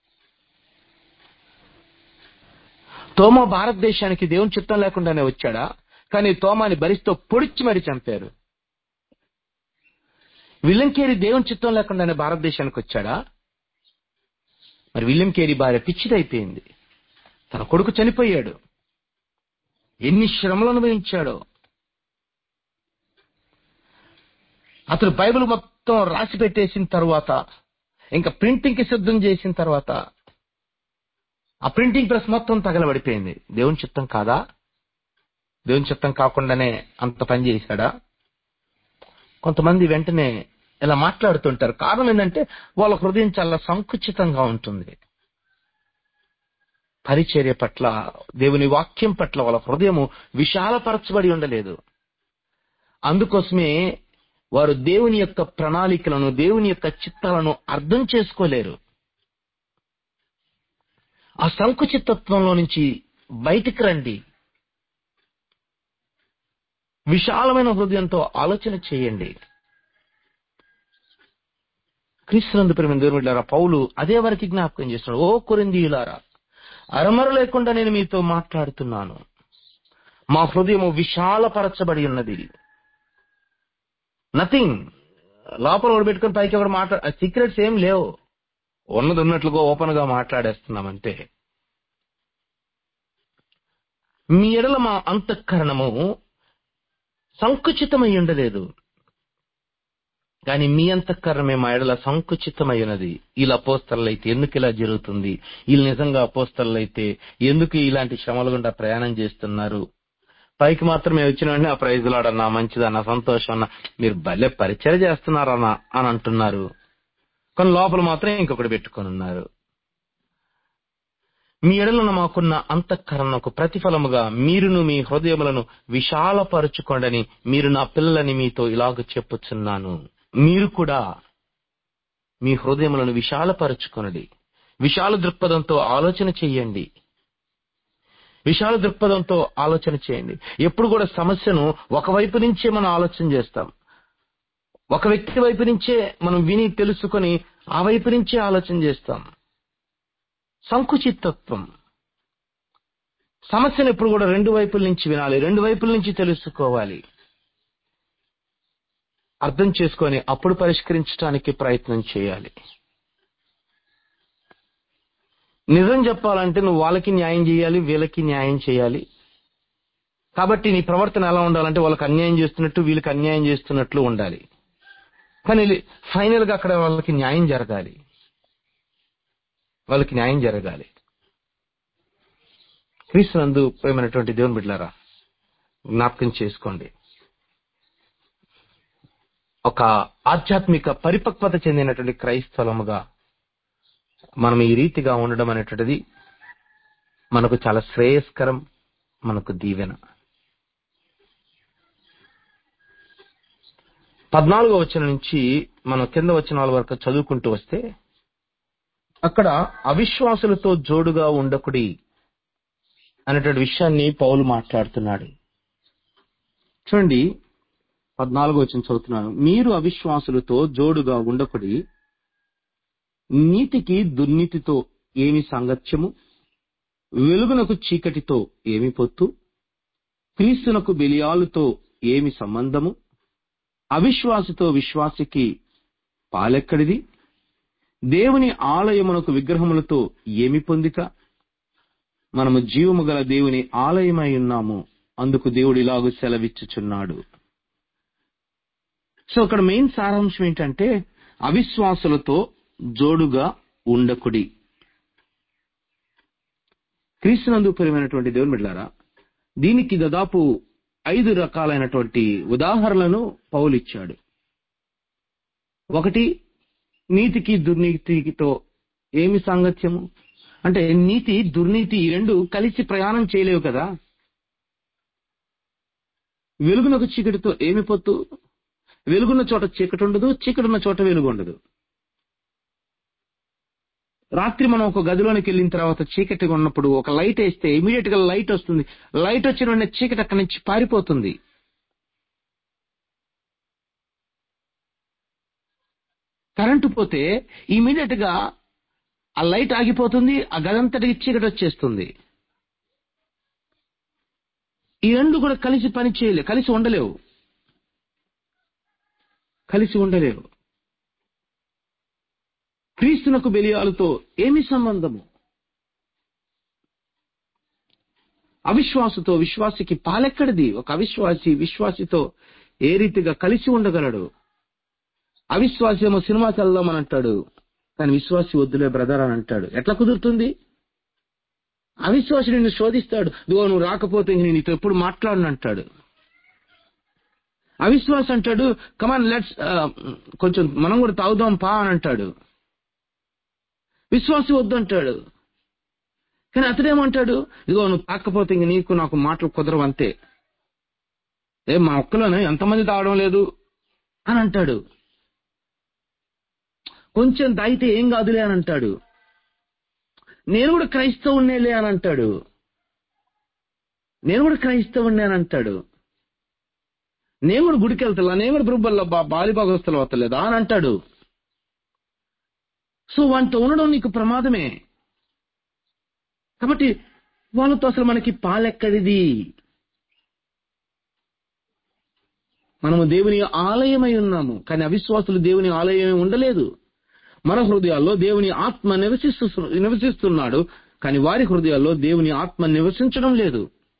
తోమా భారతదేశానికి దేవుని చిత్తం లేకుండానే వచ్చాడా కానీ తోమాని బరిస్తో పొడిచి మరి చంపారు విలియం కేరీ దేవుని చిత్తం లేకుండానే భారతదేశానికి వచ్చాడా మరి విలియం కేరీ భార్య పిచ్చిదైపోయింది తన కొడుకు చనిపోయాడు ఎన్ని శ్రమలు అనుభవించాడో అతడు బైబిల్ మొత్తం రాసి పెట్టేసిన తర్వాత ఇంకా ప్రింటింగ్ కి సిద్ధం చేసిన తర్వాత ఆ ప్రింటింగ్ ప్రెస్ మొత్తం తగలబడిపోయింది దేవుని చిత్తం కాదా దేవుని చిత్తం కాకుండానే అంత పని చేశాడా కొంతమంది వెంటనే ఇలా మాట్లాడుతుంటారు కారణం ఏంటంటే వాళ్ళ హృదయం చాలా సంకుచితంగా ఉంటుంది పరిచర్య పట్ల దేవుని వాక్యం పట్ల వాళ్ళ హృదయము విశాలపరచబడి ఉండలేదు అందుకోసమే వారు దేవుని యొక్క ప్రణాళికలను దేవుని యొక్క చిత్తాలను అర్థం చేసుకోలేరు ఆ సంకుచితత్వంలో నుంచి బయటికి రండి విశాలమైన హృదయంతో ఆలోచన చేయండి క్రీస్తునందు ప్రేమ దేవులారా పౌలు అదే వారికి జ్ఞాపకం చేస్తున్నాడు ఓ కొరిందీయులారా అరమర లేకుండా నేను మీతో మాట్లాడుతున్నాను మా హృదయము విశాలపరచబడి ఉన్నది నథింగ్ లోపల ఓడిపెట్టుకుని పైకి ఒకటి మాట్లా సీక్రెట్స్ ఏం లేవు ఉన్నది ఉన్నట్లుగా ఓపెన్ గా మాట్లాడేస్తున్నామంటే మీ ఎడల మా అంతఃకరణము సంకుచితమై ఉండలేదు కానీ మీ అంతఃకరణమే మా ఎడల సంకుచితమై ఉన్నది ఇలా అపోస్తలైతే ఎందుకు ఇలా జరుగుతుంది వీళ్ళు నిజంగా అపోస్తలైతే ఎందుకు ఇలాంటి శ్రమల గుండా ప్రయాణం చేస్తున్నారు పైకి మాత్రమే వచ్చిన వెంటనే ఆ ప్రైజ్ లాడన్నా మంచిదన్నా సంతోషం అన్న మీరు భలే పరిచయం చేస్తున్నారన్నా అని అంటున్నారు కానీ లోపల మాత్రం ఇంకొకటి పెట్టుకొని ఉన్నారు మీ ఎడలను మాకున్న అంతఃకరణకు ప్రతిఫలముగా మీరును మీ హృదయములను విశాలపరుచుకోండని మీరు నా పిల్లలని మీతో ఇలాగ చెప్పుచున్నాను మీరు కూడా మీ హృదయములను విశాలపరచుకొనడి విశాల దృక్పథంతో ఆలోచన చెయ్యండి విశాల దృక్పథంతో ఆలోచన చేయండి ఎప్పుడు కూడా సమస్యను ఒకవైపు నుంచే మనం ఆలోచన చేస్తాం ఒక వ్యక్తి వైపు నుంచే మనం విని తెలుసుకొని ఆ వైపు నుంచే ఆలోచన చేస్తాం సంకుచితత్వం సమస్యను ఎప్పుడు కూడా రెండు వైపుల నుంచి వినాలి రెండు వైపుల నుంచి తెలుసుకోవాలి అర్థం చేసుకొని అప్పుడు పరిష్కరించడానికి ప్రయత్నం చేయాలి నిజం చెప్పాలంటే నువ్వు వాళ్ళకి న్యాయం చేయాలి వీళ్ళకి న్యాయం చేయాలి కాబట్టి నీ ప్రవర్తన ఎలా ఉండాలంటే వాళ్ళకి అన్యాయం చేస్తున్నట్టు వీళ్ళకి అన్యాయం చేస్తున్నట్లు ఉండాలి కానీ ఫైనల్ గా అక్కడ వాళ్ళకి న్యాయం జరగాలి వాళ్ళకి న్యాయం జరగాలి క్రీస్తునందు ప్రేమైనటువంటి దేవుని బిడ్డలారా జ్ఞాపకం చేసుకోండి ఒక ఆధ్యాత్మిక పరిపక్వత చెందినటువంటి క్రైస్తవముగా మనం ఈ రీతిగా ఉండడం అనేటువంటిది మనకు చాలా శ్రేయస్కరం మనకు దీవెన పద్నాలుగో వచనం నుంచి మనం కింద వచనాల వరకు చదువుకుంటూ వస్తే అక్కడ అవిశ్వాసులతో జోడుగా ఉండకుడి అనేటువంటి విషయాన్ని పౌలు మాట్లాడుతున్నాడు చూడండి పద్నాలుగో వచ్చిన చదువుతున్నాను మీరు అవిశ్వాసులతో జోడుగా ఉండకుడి నీతికి దుర్నీతితో ఏమి సాంగత్యము వెలుగునకు చీకటితో ఏమి పొత్తు క్రీస్తునకు బెలియాలుతో ఏమి సంబంధము అవిశ్వాసితో విశ్వాసికి పాలెక్కడిది దేవుని ఆలయమునకు విగ్రహములతో ఏమి పొందిక మనము జీవము గల దేవుని ఆలయమై ఉన్నాము అందుకు దేవుడు ఇలాగూ సెలవిచ్చుచున్నాడు సో ఇక్కడ మెయిన్ సారాంశం ఏంటంటే అవిశ్వాసులతో జోడుగా ఉండకుడి క్రీస్తునందు ప్రియమైనటువంటి దేవుని బిడ్డారా దీనికి దాదాపు ఐదు రకాలైనటువంటి ఉదాహరణలను పౌలు ఇచ్చాడు ఒకటి నీతికి దుర్నీతితో ఏమి సాంగత్యము అంటే నీతి దుర్నీతి ఈ రెండు కలిసి ప్రయాణం చేయలేవు కదా వెలుగునకు చీకటితో ఏమి పొత్తు వెలుగున్న చోట చీకటి ఉండదు చీకటి ఉన్న చోట వెలుగు ఉండదు రాత్రి మనం ఒక గదిలోనికి వెళ్ళిన తర్వాత చీకటిగా ఉన్నప్పుడు ఒక లైట్ వేస్తే ఇమీడియట్ గా లైట్ వస్తుంది లైట్ వచ్చిన వెంటనే చీకటి అక్కడి నుంచి పారిపోతుంది కరెంటు పోతే ఇమీడియట్ గా ఆ లైట్ ఆగిపోతుంది ఆ గదంతటికి చీకటి వచ్చేస్తుంది ఈ రెండు కూడా కలిసి పని చేయలేవు కలిసి ఉండలేవు కలిసి ఉండలేవు క్రీస్తునకు బెలియాలతో ఏమి సంబంధము అవిశ్వాసతో విశ్వాసికి పాలెక్కడిది ఒక అవిశ్వాసి విశ్వాసితో ఏ రీతిగా కలిసి ఉండగలడు అవిశ్వాసి ఏమో సినిమాకి వెళ్దామని అంటాడు కానీ విశ్వాసి వద్దులే బ్రదర్ అని అంటాడు ఎట్లా కుదురుతుంది అవిశ్వాసి నిన్ను శోధిస్తాడు ఇదిగో నువ్వు రాకపోతే ఇంక నేను నీతో ఎప్పుడు మాట్లాడను అంటాడు అవిశ్వాసం అంటాడు కమాన్ లెట్స్ కొంచెం మనం కూడా తాగుదాం పా అని అంటాడు విశ్వాసి వద్దు అంటాడు కానీ అతడేమంటాడు ఇదిగో నువ్వు తాకపోతే ఇంక నీకు నాకు మాటలు కుదరవు అంతే ఏ మా ఒక్కలోనే ఎంతమంది తాగడం లేదు అని అంటాడు కొంచెం తాగితే ఏం కాదులే అని అంటాడు నేను కూడా క్రైస్తవునేలే అని అంటాడు నేను కూడా క్రైస్తవుని అని అంటాడు నేను కూడా గుడికి వెళ్తా నేను కూడా బ్రుబ్బల్లో బాలిబాగోస్తలు వస్తలేదా అని అంటాడు సో వాటితో ఉండడం నీకు ప్రమాదమే కాబట్టి వాళ్ళతో అసలు మనకి పాలెక్కడిది మనము దేవుని ఆలయమై ఉన్నాము కానీ అవిశ్వాసులు దేవుని ఆలయమే ఉండలేదు మన హృదయాల్లో దేవుని ఆత్మ నివసిస్తు నివసిస్తున్నాడు కానీ వారి హృదయాల్లో దేవుని ఆత్మ నివసించడం లేదు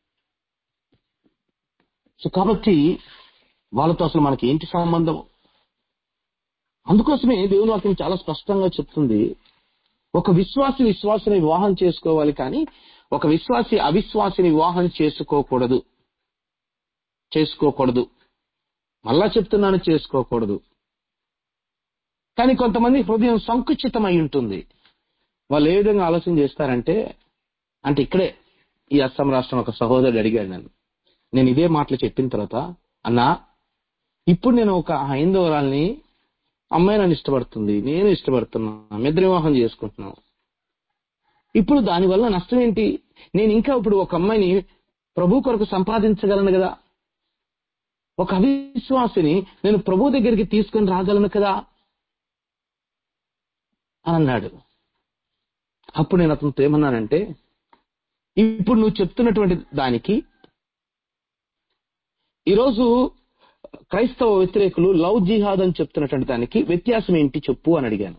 సో కాబట్టి వాళ్ళతో అసలు మనకి ఏంటి సంబంధం అందుకోసమే దేవుని వాక్యం చాలా స్పష్టంగా చెప్తుంది ఒక విశ్వాసి విశ్వాసిని వివాహం చేసుకోవాలి కానీ ఒక విశ్వాసి అవిశ్వాసిని వివాహం చేసుకోకూడదు చేసుకోకూడదు మళ్ళా చెప్తున్నాను చేసుకోకూడదు కానీ కొంతమంది హృదయం సంకుచితమై ఉంటుంది వాళ్ళు ఏ విధంగా ఆలోచన చేస్తారంటే అంటే ఇక్కడే ఈ అస్సాం రాష్ట్రం ఒక సహోదరుడు అడిగాడు నన్ను నేను ఇదే మాటలు చెప్పిన తర్వాత అన్నా ఇప్పుడు నేను ఒక హైందవరాల్ని అమ్మాయి నన్ను ఇష్టపడుతుంది నేను ఇష్టపడుతున్నా మిద్ర వివాహం చేసుకుంటున్నాం ఇప్పుడు దానివల్ల నష్టం ఏంటి నేను ఇంకా ఇప్పుడు ఒక అమ్మాయిని ప్రభు కొరకు సంపాదించగలను కదా ఒక అవిశ్వాసిని నేను ప్రభు దగ్గరికి తీసుకొని రాగలను కదా అని అన్నాడు అప్పుడు నేను అతనితో ఏమన్నానంటే ఇప్పుడు నువ్వు చెప్తున్నటువంటి దానికి ఈరోజు క్రైస్తవ వ్యతిరేకులు లవ్ జిహాద్ అని చెప్తున్నటువంటి దానికి వ్యత్యాసం ఏంటి చెప్పు అని అడిగాను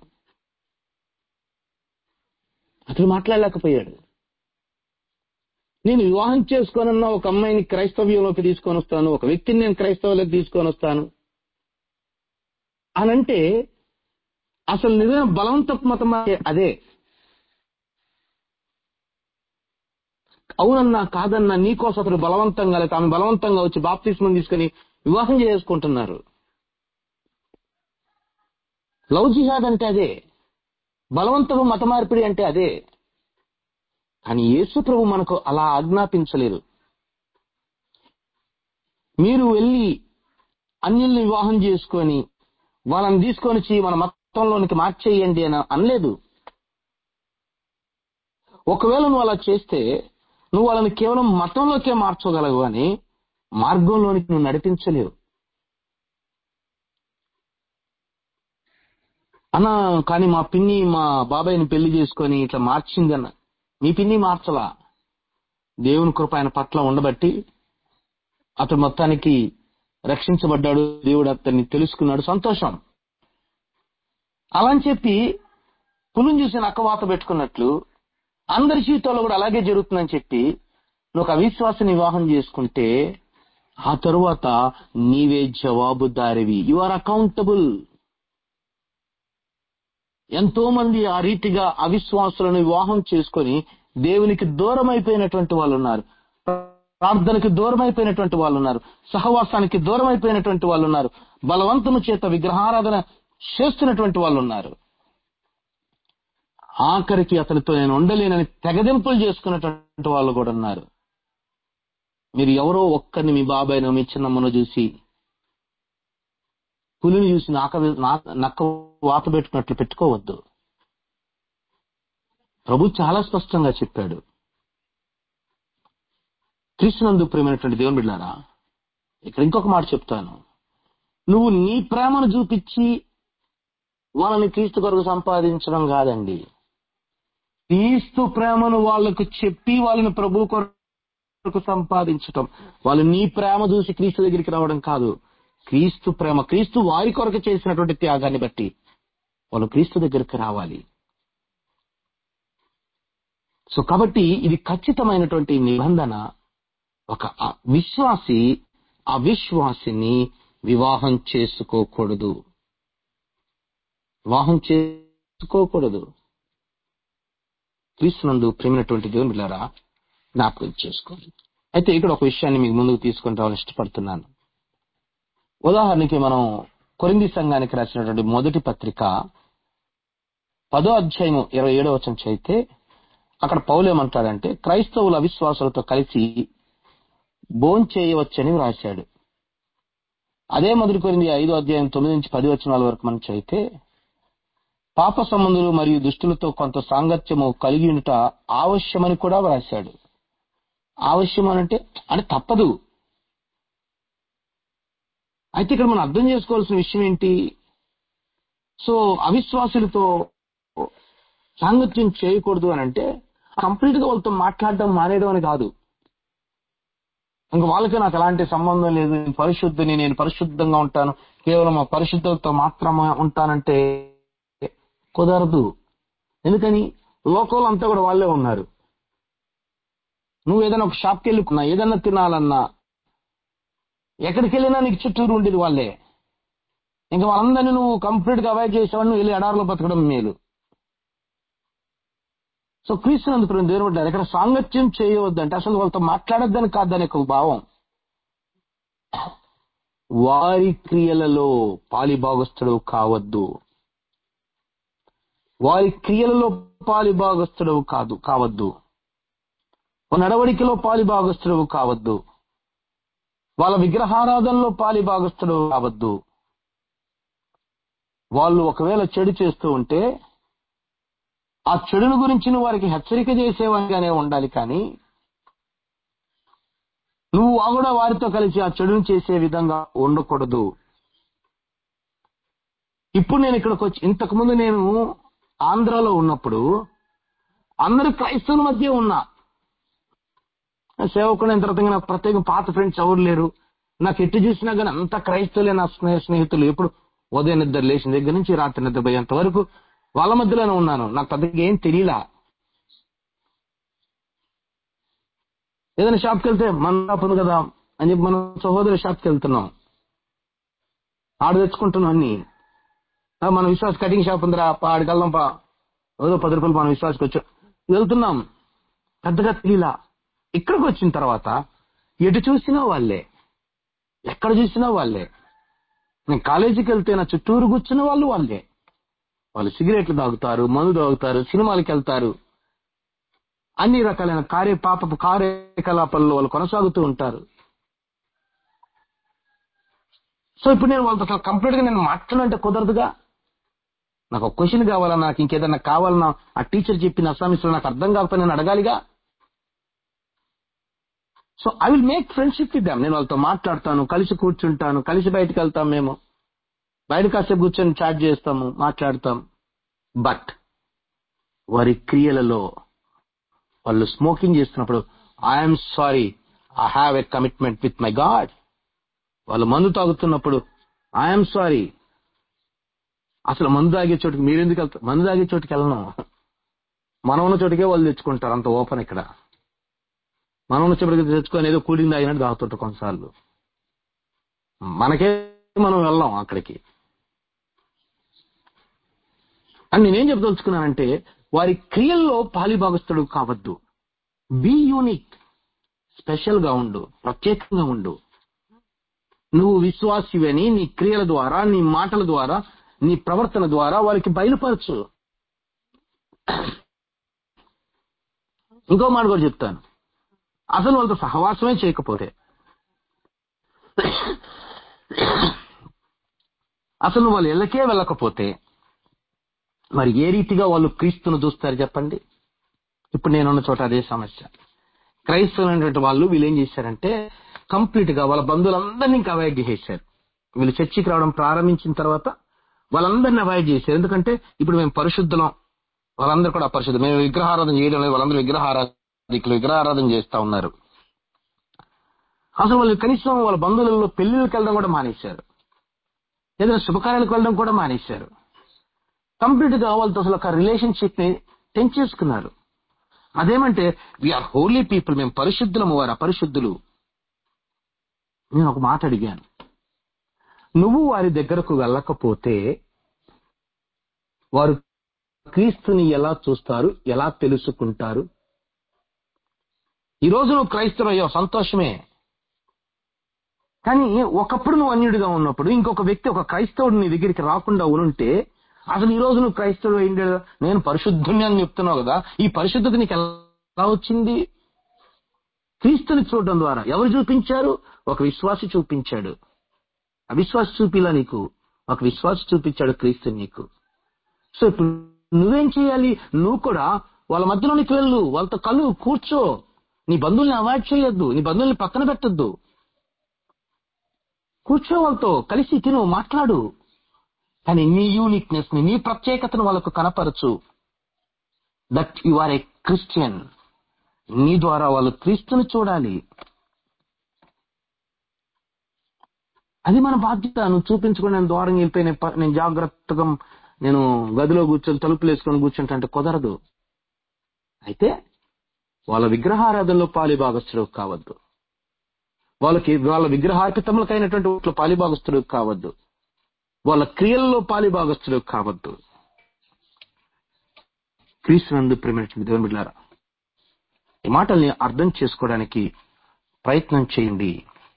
అతను మాట్లాడలేకపోయాడు నేను వివాహం చేసుకోనన్న ఒక అమ్మాయిని క్రైస్తవ్యంలోకి తీసుకొని వస్తాను ఒక వ్యక్తిని నేను క్రైస్తవులోకి తీసుకొని వస్తాను అనంటే అసలు నిజమైన బలవంతపు మతం అదే అవునన్నా కాదన్నా నీకోసం అతడు బలవంతంగా లేక ఆమె బలవంతంగా వచ్చి బాప్తిస్మం తీసుకుని వివాహం చేసుకుంటున్నారు లవ్ జిహాద్ అంటే అదే బలవంతపు మత మార్పిడి అంటే అదే కానీ యేసు ప్రభు మనకు అలా ఆజ్ఞాపించలేదు మీరు వెళ్ళి అన్యుల్ని వివాహం చేసుకొని వాళ్ళని తీసుకొని వచ్చి మన మతంలోనికి మార్చేయండి అని అనలేదు ఒకవేళ నువ్వు అలా చేస్తే నువ్వు వాళ్ళని కేవలం మతంలోకే మార్చగలవు అని మార్గంలోనికి నువ్వు నడిపించలేవు అన్న కానీ మా పిన్ని మా బాబాయ్ని పెళ్లి చేసుకొని ఇట్లా మార్చింది అన్న మీ పిన్ని మార్చలా దేవుని కృప ఆయన పట్ల ఉండబట్టి అతడు మొత్తానికి రక్షించబడ్డాడు దేవుడు అతన్ని తెలుసుకున్నాడు సంతోషం అలా అని చెప్పి పులుని చూసి నక్కవాత పెట్టుకున్నట్లు అందరి జీవితాల్లో కూడా అలాగే జరుగుతుందని చెప్పి నువ్వు ఒక అవిశ్వాసని వివాహం చేసుకుంటే ఆ తరువాత నీవే జవాబుదారివి యు ఆర్ అకౌంటబుల్ ఎంతో మంది ఆ రీతిగా అవిశ్వాసులను వివాహం చేసుకొని దేవునికి దూరం అయిపోయినటువంటి వాళ్ళు ఉన్నారు ప్రార్థనకి దూరం అయిపోయినటువంటి వాళ్ళు ఉన్నారు సహవాసానికి దూరం అయిపోయినటువంటి వాళ్ళు ఉన్నారు బలవంతము చేత విగ్రహారాధన చేస్తున్నటువంటి వాళ్ళు ఉన్నారు ఆఖరికి అతనితో నేను ఉండలేనని తెగదింపులు చేసుకున్నటువంటి వాళ్ళు కూడా ఉన్నారు మీరు ఎవరో ఒక్కరిని మీ బాబాయ్ను మీ చిన్నమ్మను చూసి పులిని చూసి నాక నక్క వాత పెట్టుకున్నట్లు పెట్టుకోవద్దు ప్రభు చాలా స్పష్టంగా చెప్పాడు క్రీస్తునందు ప్రేమైనటువంటి దేవుని బిడ్డారా ఇక్కడ ఇంకొక మాట చెప్తాను నువ్వు నీ ప్రేమను చూపించి వాళ్ళని క్రీస్తు కొరకు సంపాదించడం కాదండి క్రీస్తు ప్రేమను వాళ్ళకు చెప్పి వాళ్ళని ప్రభు కొరకు సంపాదించటం వాళ్ళు నీ ప్రేమ చూసి క్రీస్తు దగ్గరికి రావడం కాదు క్రీస్తు ప్రేమ క్రీస్తు వారి కొరకు చేసినటువంటి త్యాగాన్ని బట్టి వాళ్ళు క్రీస్తు దగ్గరికి రావాలి సో కాబట్టి ఇది ఖచ్చితమైనటువంటి నిబంధన ఒక అ- విశ్వాసి అవిశ్వాసిని వివాహం చేసుకోకూడదు వివాహం చేసుకోకూడదు క్రీస్తునందు ప్రేమైనటువంటి దేవుని బిడ్డారా జ్ఞాపకం చేసుకోండి అయితే ఇక్కడ ఒక విషయాన్ని మీకు ముందుకు తీసుకొని రావాలని ఇష్టపడుతున్నాను ఉదాహరణకి మనం కొరింది సంఘానికి రాసినటువంటి మొదటి పత్రిక పదో అధ్యాయం ఇరవై ఏడో వచనం చదివితే అక్కడ పౌలు ఏమంటాడంటే క్రైస్తవుల అవిశ్వాసులతో కలిసి భోంచేయవచ్చని వ్రాశాడు అదే మొదటి కొరింది ఐదో అధ్యాయం తొమ్మిది నుంచి పది వచనాల వరకు మనం చదివితే పాప సంబంధులు మరియు దుష్టులతో కొంత సాంగత్యము కలిగి ఉండుట ఆవశ్యమని కూడా వ్రాశాడు ఆవశ్యం అనంటే అంటే తప్పదు అయితే ఇక్కడ మనం అర్థం చేసుకోవాల్సిన విషయం ఏంటి సో అవిశ్వాసులతో సాంగత్యం చేయకూడదు అని అంటే కంప్లీట్ గా వాళ్ళతో మాట్లాడడం మానేయడం అని కాదు ఇంకా వాళ్ళకి నాకు ఎలాంటి సంబంధం లేదు నేను పరిశుద్ధిని నేను పరిశుద్ధంగా ఉంటాను కేవలం ఆ పరిశుద్ధులతో మాత్రమే ఉంటానంటే కుదరదు ఎందుకని లోకంలో అంతా కూడా వాళ్ళే ఉన్నారు నువ్వు ఏదైనా ఒక షాప్కి వెళ్ళుకున్నా ఏదైనా తినాలన్నా ఎక్కడికి వెళ్ళినా నీకు చుట్టూరు ఉండేది వాళ్ళే ఇంకా వాళ్ళందరినీ నువ్వు కంప్లీట్ గా అవాయిడ్ చేసేవాడు నువ్వు వెళ్ళి ఎడారిలో బతకడం మేలు సో క్రీస్తునందుకు రెండు దేవుడు పడ్డారు ఇక్కడ సాంగత్యం చేయవద్దంటే అసలు వాళ్ళతో మాట్లాడొద్దని కాదని ఒక భావం వారి క్రియలలో పాలిభాగస్తుడు కావద్దు వారి క్రియలలో పాలిభాగస్తుడు కాదు కావద్దు నడవడికలో పాలిభాగస్తుడు కావద్దు వాళ్ళ విగ్రహారాధనలో పాలిభాగస్తుడు కావద్దు వాళ్ళు ఒకవేళ చెడు చేస్తూ ఉంటే ఆ చెడును గురించి నువ్వు వారికి హెచ్చరిక చేసేవాడిగానే ఉండాలి కానీ నువ్వు కూడా వారితో కలిసి ఆ చెడును చేసే విధంగా ఉండకూడదు ఇప్పుడు నేను ఇక్కడికి వచ్చి ఇంతకు ముందు నేను ఆంధ్రాలో ఉన్నప్పుడు అందరు క్రైస్తవుల మధ్య ఉన్నా సేవకుడు తర్వాత ఇంకా నాకు ప్రత్యేక పాత ఫ్రెండ్స్ ఎవరు లేరు నాకు ఎట్టి చూసినా కానీ అంత క్రైస్తవులే నా స్నేహ స్నేహితులు ఎప్పుడు ఉదయం నిద్ర లేచిన దగ్గర నుంచి రాత్రి నిద్ర పోయేంత వరకు వాళ్ళ మధ్యలోనే ఉన్నాను నాకు పెద్దగా ఏం తెలియలా ఏదైనా షాప్కి వెళ్తే మన షాప్ ఉంది కదా అని చెప్పి మనం సహోదరి షాప్కి వెళ్తున్నాం ఆడ తెచ్చుకుంటున్నాం అన్ని ఆ, మన విశ్వాస కటింగ్ షాప్ ఉందిరా పా ఆడికి వెళ్దాం పా ఏదో పది రూపాయలు మన విశ్వాసకి వచ్చా వెళ్తున్నాం పెద్దగా తెలియలా ఇక్కడికి వచ్చిన తర్వాత ఎటు చూసినా వాళ్ళే ఎక్కడ చూసినా వాళ్ళే నేను కాలేజీకి వెళ్తే నా చుట్టూరు కూర్చున్న వాళ్ళు వాళ్ళే వాళ్ళు సిగరెట్లు తాగుతారు మందు తాగుతారు సినిమాలకు వెళ్తారు అన్ని రకాలైన కార్య పాపపు కార్యకలాపాల్లో వాళ్ళు కొనసాగుతూ ఉంటారు సో ఇప్పుడు నేను వాళ్ళతో అసలు కంప్లీట్ గా నేను మాట్లాడాలంటే కుదరదుగా నాకు ఒక క్వశ్చన్ కావాలా నాకు ఇంకేదన్నా కావాలన్నా ఆ టీచర్ చెప్పిన అస్సామీస్లో నాకు అర్థం కాకపోతే నేను అడగాలిగా so I will make friendship with them నేను వాళ్ళతో మాట్లాడతాను కలిసి కూర్చుంటాను కలిసి బయటకు వెళ్తాం మేము బయట కాసేపు కూర్చొని చాట్ చేస్తాము మాట్లాడతాం బట్ వారి క్రియలలో వాళ్ళు స్మోకింగ్ చేస్తున్నప్పుడు I'm sorry I have a commitment with my God వాళ్ళు మందు తాగుతున్నప్పుడు ఐఎమ్ సారీ అసలు మందు తాగే చోటుకి మీరెందుకు వెళ్తారు మందు తాగే చోటుకి వెళ్ళను మనం ఉన్న చోటుకే వాళ్ళు తెచ్చుకుంటారు అంత ఓపెన్ ఇక్కడ మనం ఉన్న చోటుకి తెచ్చుకొని ఏదో కూలింగ్ తాగినట్టు తాగుతుంటారు కొన్నిసార్లు మనకే మనం వెళ్ళాం అక్కడికి అని నేనేం చెప్పదలుచుకున్నానంటే వారి క్రియల్లో పాలిభాగస్తుడు కావద్దు బీ యూనిక్ స్పెషల్ గా ఉండు ప్రత్యేకంగా ఉండు నువ్వు విశ్వాసివని నీ క్రియల ద్వారా నీ మాటల ద్వారా నీ ప్రవర్తన ద్వారా వారికి బయలుపరచు ఇంకో మాట కూడా చెప్తాను అసలు వాళ్ళతో సహవాసమే చేయకపోతే అసలు వాళ్ళు ఇళ్ళకే వెళ్ళకపోతే మరి ఏ రీతిగా వాళ్ళు క్రీస్తును చూస్తారు చెప్పండి ఇప్పుడు నేనున్న చోట అదే సమస్య క్రైస్తవులైనటువంటి వాళ్ళు వీళ్ళు ఏం చేశారంటే కంప్లీట్ గా వాళ్ళ బంధువులందరినీ ఇంకా అవాయిడ్ చేసేసారు వీళ్ళు చర్చికి రావడం ప్రారంభించిన తర్వాత వాళ్ళందరినీ అవాయిడ్ చేశారు ఎందుకంటే ఇప్పుడు మేము పరిశుద్ధులం వాళ్ళందరూ కూడా పరిశుద్ధం మేము విగ్రహారాధన చేయడం లేదు వాళ్ళందరూ విగ్రహారాధికులు విగ్రహారాధన చేస్తా ఉన్నారు అసలు వాళ్ళు కనీసం వాళ్ళ బంధువులలో పెళ్లిళ్ళకి వెళ్ళడం కూడా మానేశారు ఏదైనా శుభకార్యాలకు వెళ్ళడం కూడా మానేశారు కంప్లీట్ గా వాళ్ళతో అసలు ఒక రిలేషన్షిప్ ని తెంచేసుకున్నారు అదేమంటే వీఆర్ హోలీ పీపుల్ మేము పరిశుద్ధులము వారు అపరిశుద్ధులు నేను ఒక మాట అడిగాను నువ్వు వారి దగ్గరకు వెళ్ళకపోతే వారు క్రీస్తుని ఎలా చూస్తారు ఎలా తెలుసుకుంటారు ఈ రోజు నువ్వు క్రైస్తవయ్యో సంతోషమే కానీ ఒకప్పుడు నువ్వు అన్యుడిగా ఉన్నప్పుడు ఇంకొక వ్యక్తి ఒక క్రైస్తవుడు నీ దగ్గరికి రాకుండా ఉనుంటే అసలు ఈ రోజు నువ్వు క్రైస్తవుడు ఏంటి నేను పరిశుద్ధుని అని చెప్తున్నావు కదా ఈ పరిశుద్ధత నీకు ఎలా వచ్చింది క్రీస్తుని చూడడం ద్వారా ఎవరు చూపించారు ఒక విశ్వాసి చూపించాడు అవిశ్వాసి చూపిలా నీకు ఒక విశ్వాసి చూపించాడు క్రీస్తు నీకు సో ఇప్పుడు నువ్వేం చేయాలి నువ్వు కూడా వాళ్ళ మధ్యలోనికి వెళ్ళు వాళ్ళతో కలు కూర్చో నీ బంధువుల్ని అవాయిడ్ చేయొద్దు నీ బంధువుల్ని పక్కన పెట్టొద్దు కూర్చో వాళ్ళతో కలిసి తిను మాట్లాడు కానీ నీ యూనిక్నెస్ ని నీ ప్రత్యేకతను వాళ్ళకు కనపరచు that you are a Christian నీ ద్వారా వాళ్ళు క్రీస్తుని చూడాలి అది మన బాధ్యత నువ్వు చూపించుకుని నేను దూరంగా వెళ్ళిపోయి నేను ప- నేను జాగ్రత్తగా నేను గదిలో కూర్చొని తలుపులు వేసుకొని కూర్చుంటా అంటే కుదరదు అయితే వాళ్ళ విగ్రహారాధనలో పాలిభాగస్తుడు కావద్దు వాళ్ళకి వాళ్ళ విగ్రహార్పితములకైనటువంటి వాటిలో పాలిభాగస్తుడు కావద్దు వాళ్ళ క్రియల్లో పాలిభాగస్తుడు కావద్దు క్రీస్తునందు ప్రేమించిన దేవుని బిడ్డారా ఈ మాటల్ని అర్థం చేసుకోవడానికి ప్రయత్నం చేయండి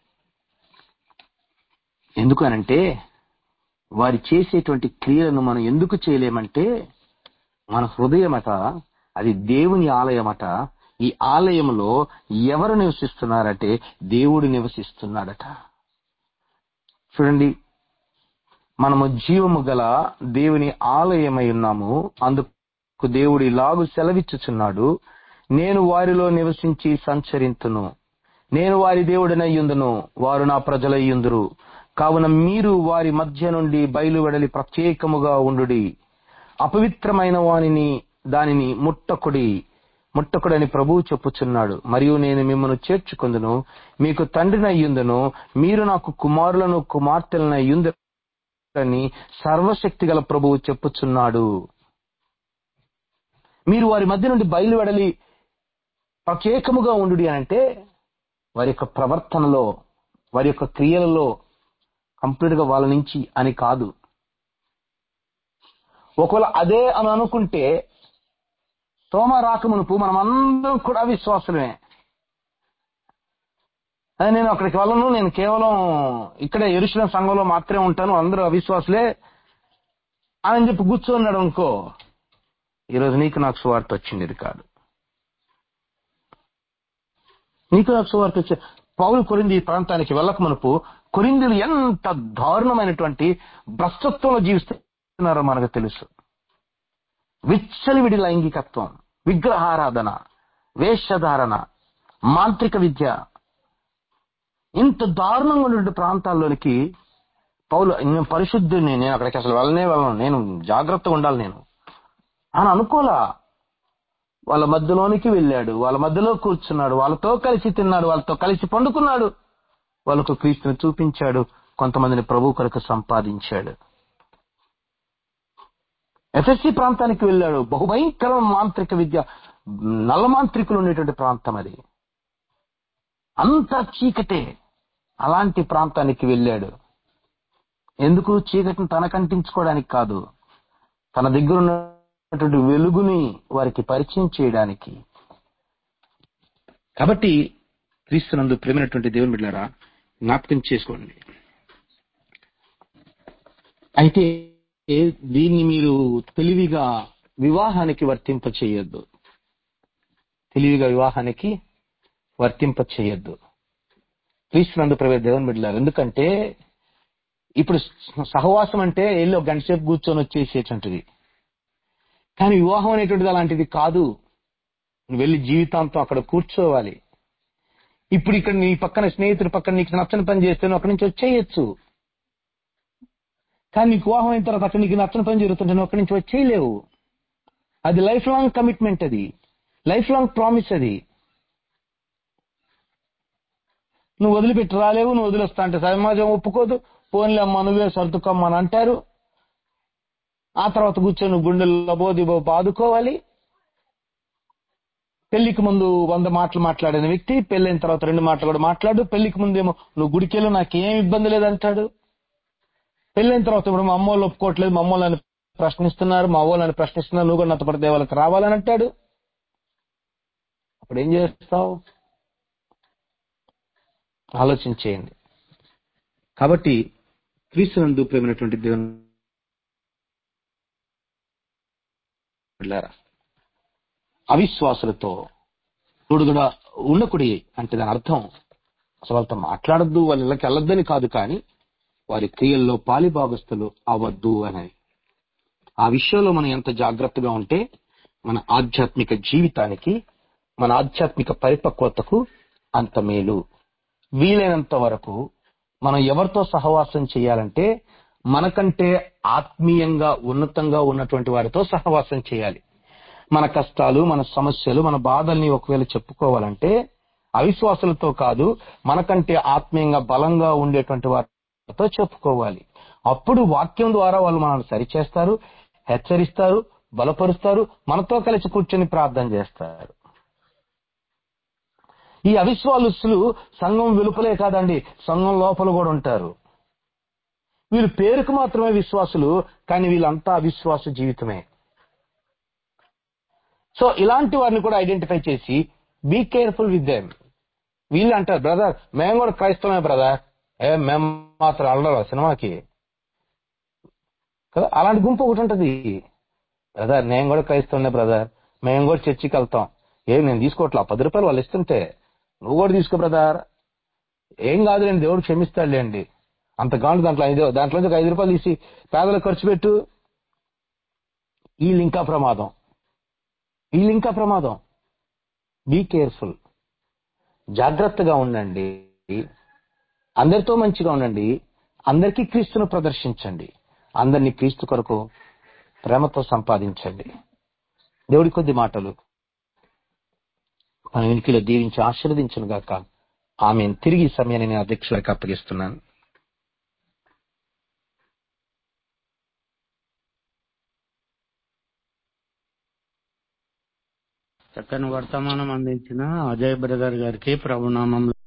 ఎందుకు అనంటే వారి చేసేటువంటి క్రియలను మనం ఎందుకు చేయలేమంటే మన హృదయమట అది దేవుని ఆలయమట ఈ ఆలయంలో ఎవరు నివసిస్తున్నారంటే దేవుడు నివసిస్తున్నాడట చూడండి మనము జీవము గల దేవుని ఆలయమై ఉన్నాము అందుకు దేవుడు ఇలాగు సెలవిచ్చుచున్నాడు నేను వారిలో నివసించి సంచరింతును నేను వారి దేవుడినయ్యుందును వారు నా ప్రజలయ్యుందురు కావున మీరు వారి మధ్య నుండి బయలువెడలి ప్రత్యేకముగా ఉండుడి అపవిత్రమైన వానిని దానిని ముట్టకుడి ముట్టకుడని ప్రభువు చెప్పుచున్నాడు మరియు నేను మిమ్మల్ని చేర్చుకుందును మీకు తండ్రినయ్యుందును మీరు నాకు కుమారులను కుమార్తెలనయ్యుందని సర్వశక్తి గల ప్రభువు చెప్పుచున్నాడు మీరు వారి మధ్య నుండి బయలువెడలి ప్రత్యేకముగా ఉండు అంటే వారి యొక్క ప్రవర్తనలో వారి యొక్క క్రియలలో కంప్లీట్ గా వాళ్ళ నుంచి అని కాదు ఒకవేళ అదే అని అనుకుంటే తోమ రాకమునుపు మనం అందరం కూడా విశ్వాసులమే అదే నేను అక్కడికి వెళ్ళను నేను కేవలం ఇక్కడే ఎరుసిన సంఘంలో మాత్రమే ఉంటాను అందరూ అవిశ్వాసులే అని చెప్పి కూర్చోన్నాడు అనుకో ఈరోజు నీకు నాకు సువార్త వచ్చింది ఇది కాదు నీకు నాకు సువార్త వచ్చే పౌలు కొరింది ఈ ప్రాంతానికి వెళ్ళక మనపు కొరిందులు ఎంత దారుణమైనటువంటి భ్రష్టత్వంలో జీవిస్తున్నారో మనకు తెలుసు విచ్చలివిడి లైంగికత్వం విగ్రహారాధన వేషధారణ మాంత్రిక విద్య ఇంత దారుణంగా ఉన్నటువంటి ప్రాంతాల్లోనికి పౌలు నేను పరిశుద్ధుని నేను అక్కడికి అసలు వెళ్ళనే వెళ్ళను నేను జాగ్రత్తగా ఉండాలి నేను అని అనుకోలా వాళ్ళ మధ్యలోనికి వెళ్ళాడు వాళ్ళ మధ్యలో కూర్చున్నాడు వాళ్ళతో కలిసి తిన్నాడు వాళ్ళతో కలిసి పండుకున్నాడు వాళ్ళకు క్రీస్తుని చూపించాడు కొంతమందిని ప్రభు కొరకు సంపాదించాడు ఎఫ్ఎస్సి ప్రాంతానికి వెళ్ళాడు బహుభయంకర మాంత్రిక విద్య నల్ల మాంత్రికులు ఉండేటువంటి ప్రాంతం అది అంత చీకటే అలాంటి ప్రాంతానికి వెళ్ళాడు ఎందుకు చీకటిని తనకంటించుకోవడానికి కాదు తన దగ్గర ఉన్నటువంటి వెలుగుని వారికి పరిచయం చేయడానికి కాబట్టి క్రీస్తునందు ప్రేమైనటువంటి దేవుని బిడ్డారా జ్ఞాపకం చేసుకోండి అయితే దీన్ని మీరు తెలివిగా వివాహానికి వర్తింప చేయొద్దు తెలివిగా వివాహానికి వర్తింప చేయొద్దు క్రీస్తునందు ప్రవేశ దేవుని బిడ్డలారు ఎందుకంటే ఇప్పుడు సహవాసం అంటే వెళ్ళి ఒక గంట సేపు కూర్చొని వచ్చేసేటువంటిది కానీ వివాహం అనేటువంటిది అలాంటిది కాదు నువ్వు వెళ్ళి జీవితాంతం అక్కడ కూర్చోవాలి ఇప్పుడు ఇక్కడ నీ పక్కన స్నేహితుడి పక్కన నీకు నచ్చని పని చేస్తే నువ్వు అక్కడి నుంచి వచ్చేయచ్చు కానీ నీకు వివాహం అయిన తర్వాత అక్కడ నీకు నచ్చని పని జరుగుతుంటే నువ్వు అక్కడి నుంచి వచ్చేయలేవు అది లైఫ్ లాంగ్ కమిట్మెంట్ అది లైఫ్ లాంగ్ ప్రామిస్ అది నువ్వు వదిలిపెట్టి రాలేవు నువ్వు వదిలేస్తా అంటే సమాజం ఒప్పుకోదు పోన్లే అమ్మ నువ్వే సర్దుకోమ్మని అంటారు ఆ తర్వాత కూర్చొని నువ్వు గుండెల్లో బోది బాదుకోవాలి పెళ్లికి ముందు వంద మాటలు మాట్లాడిన వ్యక్తి పెళ్ళైన తర్వాత రెండు మాటలు కూడా మాట్లాడు పెళ్లికి ముందేమో నువ్వు గుడికెళ్ళు నాకేం ఇబ్బంది లేదంటాడు పెళ్ళైన తర్వాత ఇప్పుడు మా అమ్మోళ్ళు ఒప్పుకోవట్లేదు మా అమ్మోళ్ళు నన్ను ప్రశ్నిస్తున్నారు మా అవ్వలు నన్ను ప్రశ్నిస్తున్నారు నువ్వు కూడా నాతో పాటు దేవాలకు రావాలని అంటాడు అప్పుడు ఏం చేస్తావు ఆలోచించేయండి కాబట్టి క్రీస్తునందు ప్రేమైనటువంటి దేవుని బిడ్డలారా, అవిశ్వాసులతో తోడుగా ఉండకుడి అంటే దాని అర్థం అసలు వాళ్ళతో మాట్లాడద్దు వాళ్ళ ఇళ్ళకి వెళ్ళొద్దని కాదు కానీ వారి క్రియల్లో పాలిభాగస్తులు అవ్వద్దు అని ఆ విషయంలో మనం ఎంత జాగ్రత్తగా ఉంటే మన ఆధ్యాత్మిక జీవితానికి మన ఆధ్యాత్మిక పరిపక్వతకు అంత మేలు వీలైనంత వరకు మనం ఎవరితో సహవాసం చేయాలంటే మనకంటే ఆత్మీయంగా ఉన్నతంగా ఉన్నటువంటి వారితో సహవాసం చేయాలి మన కష్టాలు మన సమస్యలు మన బాధల్ని ఒకవేళ చెప్పుకోవాలంటే అవిశ్వాసులతో కాదు మనకంటే ఆత్మీయంగా బలంగా ఉండేటువంటి వారితో చెప్పుకోవాలి అప్పుడు వాక్యం ద్వారా వాళ్ళు మనల్ని సరిచేస్తారు హెచ్చరిస్తారు బలపరుస్తారు మనతో కలిసి కూర్చొని ప్రార్థన చేస్తారు ఈ అవిశ్వాసులు సంఘం వెలుపలే కాదండి సంఘం లోపల కూడా ఉంటారు వీళ్ళు పేరుకు మాత్రమే విశ్వాసులు కానీ వీళ్ళంతా అవిశ్వాస జీవితమే సో ఇలాంటి వారిని కూడా ఐడెంటిఫై చేసి బీ కేర్ఫుల్ విత్ దెమ్ వీళ్ళు అంటారు బ్రదర్ మేము కూడా క్రైస్తవమే బ్రదర్ ఏ మేము మాత్రం అల్లరా సినిమాకి కదా అలాంటి గుంపు ఒకటి ఉంటది బ్రదర్ నేను కూడా క్రైస్తవనే బ్రదర్ మేము కూడా చర్చికి వెళ్తాం ఏం నేను తీసుకోవట్లా పది రూపాయలు వాళ్ళు ఇస్తుంటే నువ్వు కూడా తీసుకో బ్రదర్ ఏం కాదు నేను దేవుడు క్షమిస్తాడులేండి అంత కాదు దాంట్లో ఐదు దాంట్లో నుంచి ఒక ఐదు రూపాయలు తీసి పేదలకు ఖర్చు పెట్టు వీళ్ళు ఇంకా ప్రమాదం వీళ్ళు ఇంకా ప్రమాదం బీ కేర్ఫుల్ జాగ్రత్తగా ఉండండి అందరితో మంచిగా ఉండండి అందరికీ క్రీస్తును ప్రదర్శించండి అందరినీ క్రీస్తు కొరకు ప్రేమతో సంపాదించండి దేవుడి కొద్ది మాటలు మన వెనుకలో దీవించి ఆశీర్వదించను గాక ఆమె తిరిగి ఈ సమయాన్ని నేను అధ్యక్షులకు అప్పగిస్తున్నాను చక్కని వర్తమానం అందించిన అజయ్ బ్రదర్ గారికి ప్రభునామం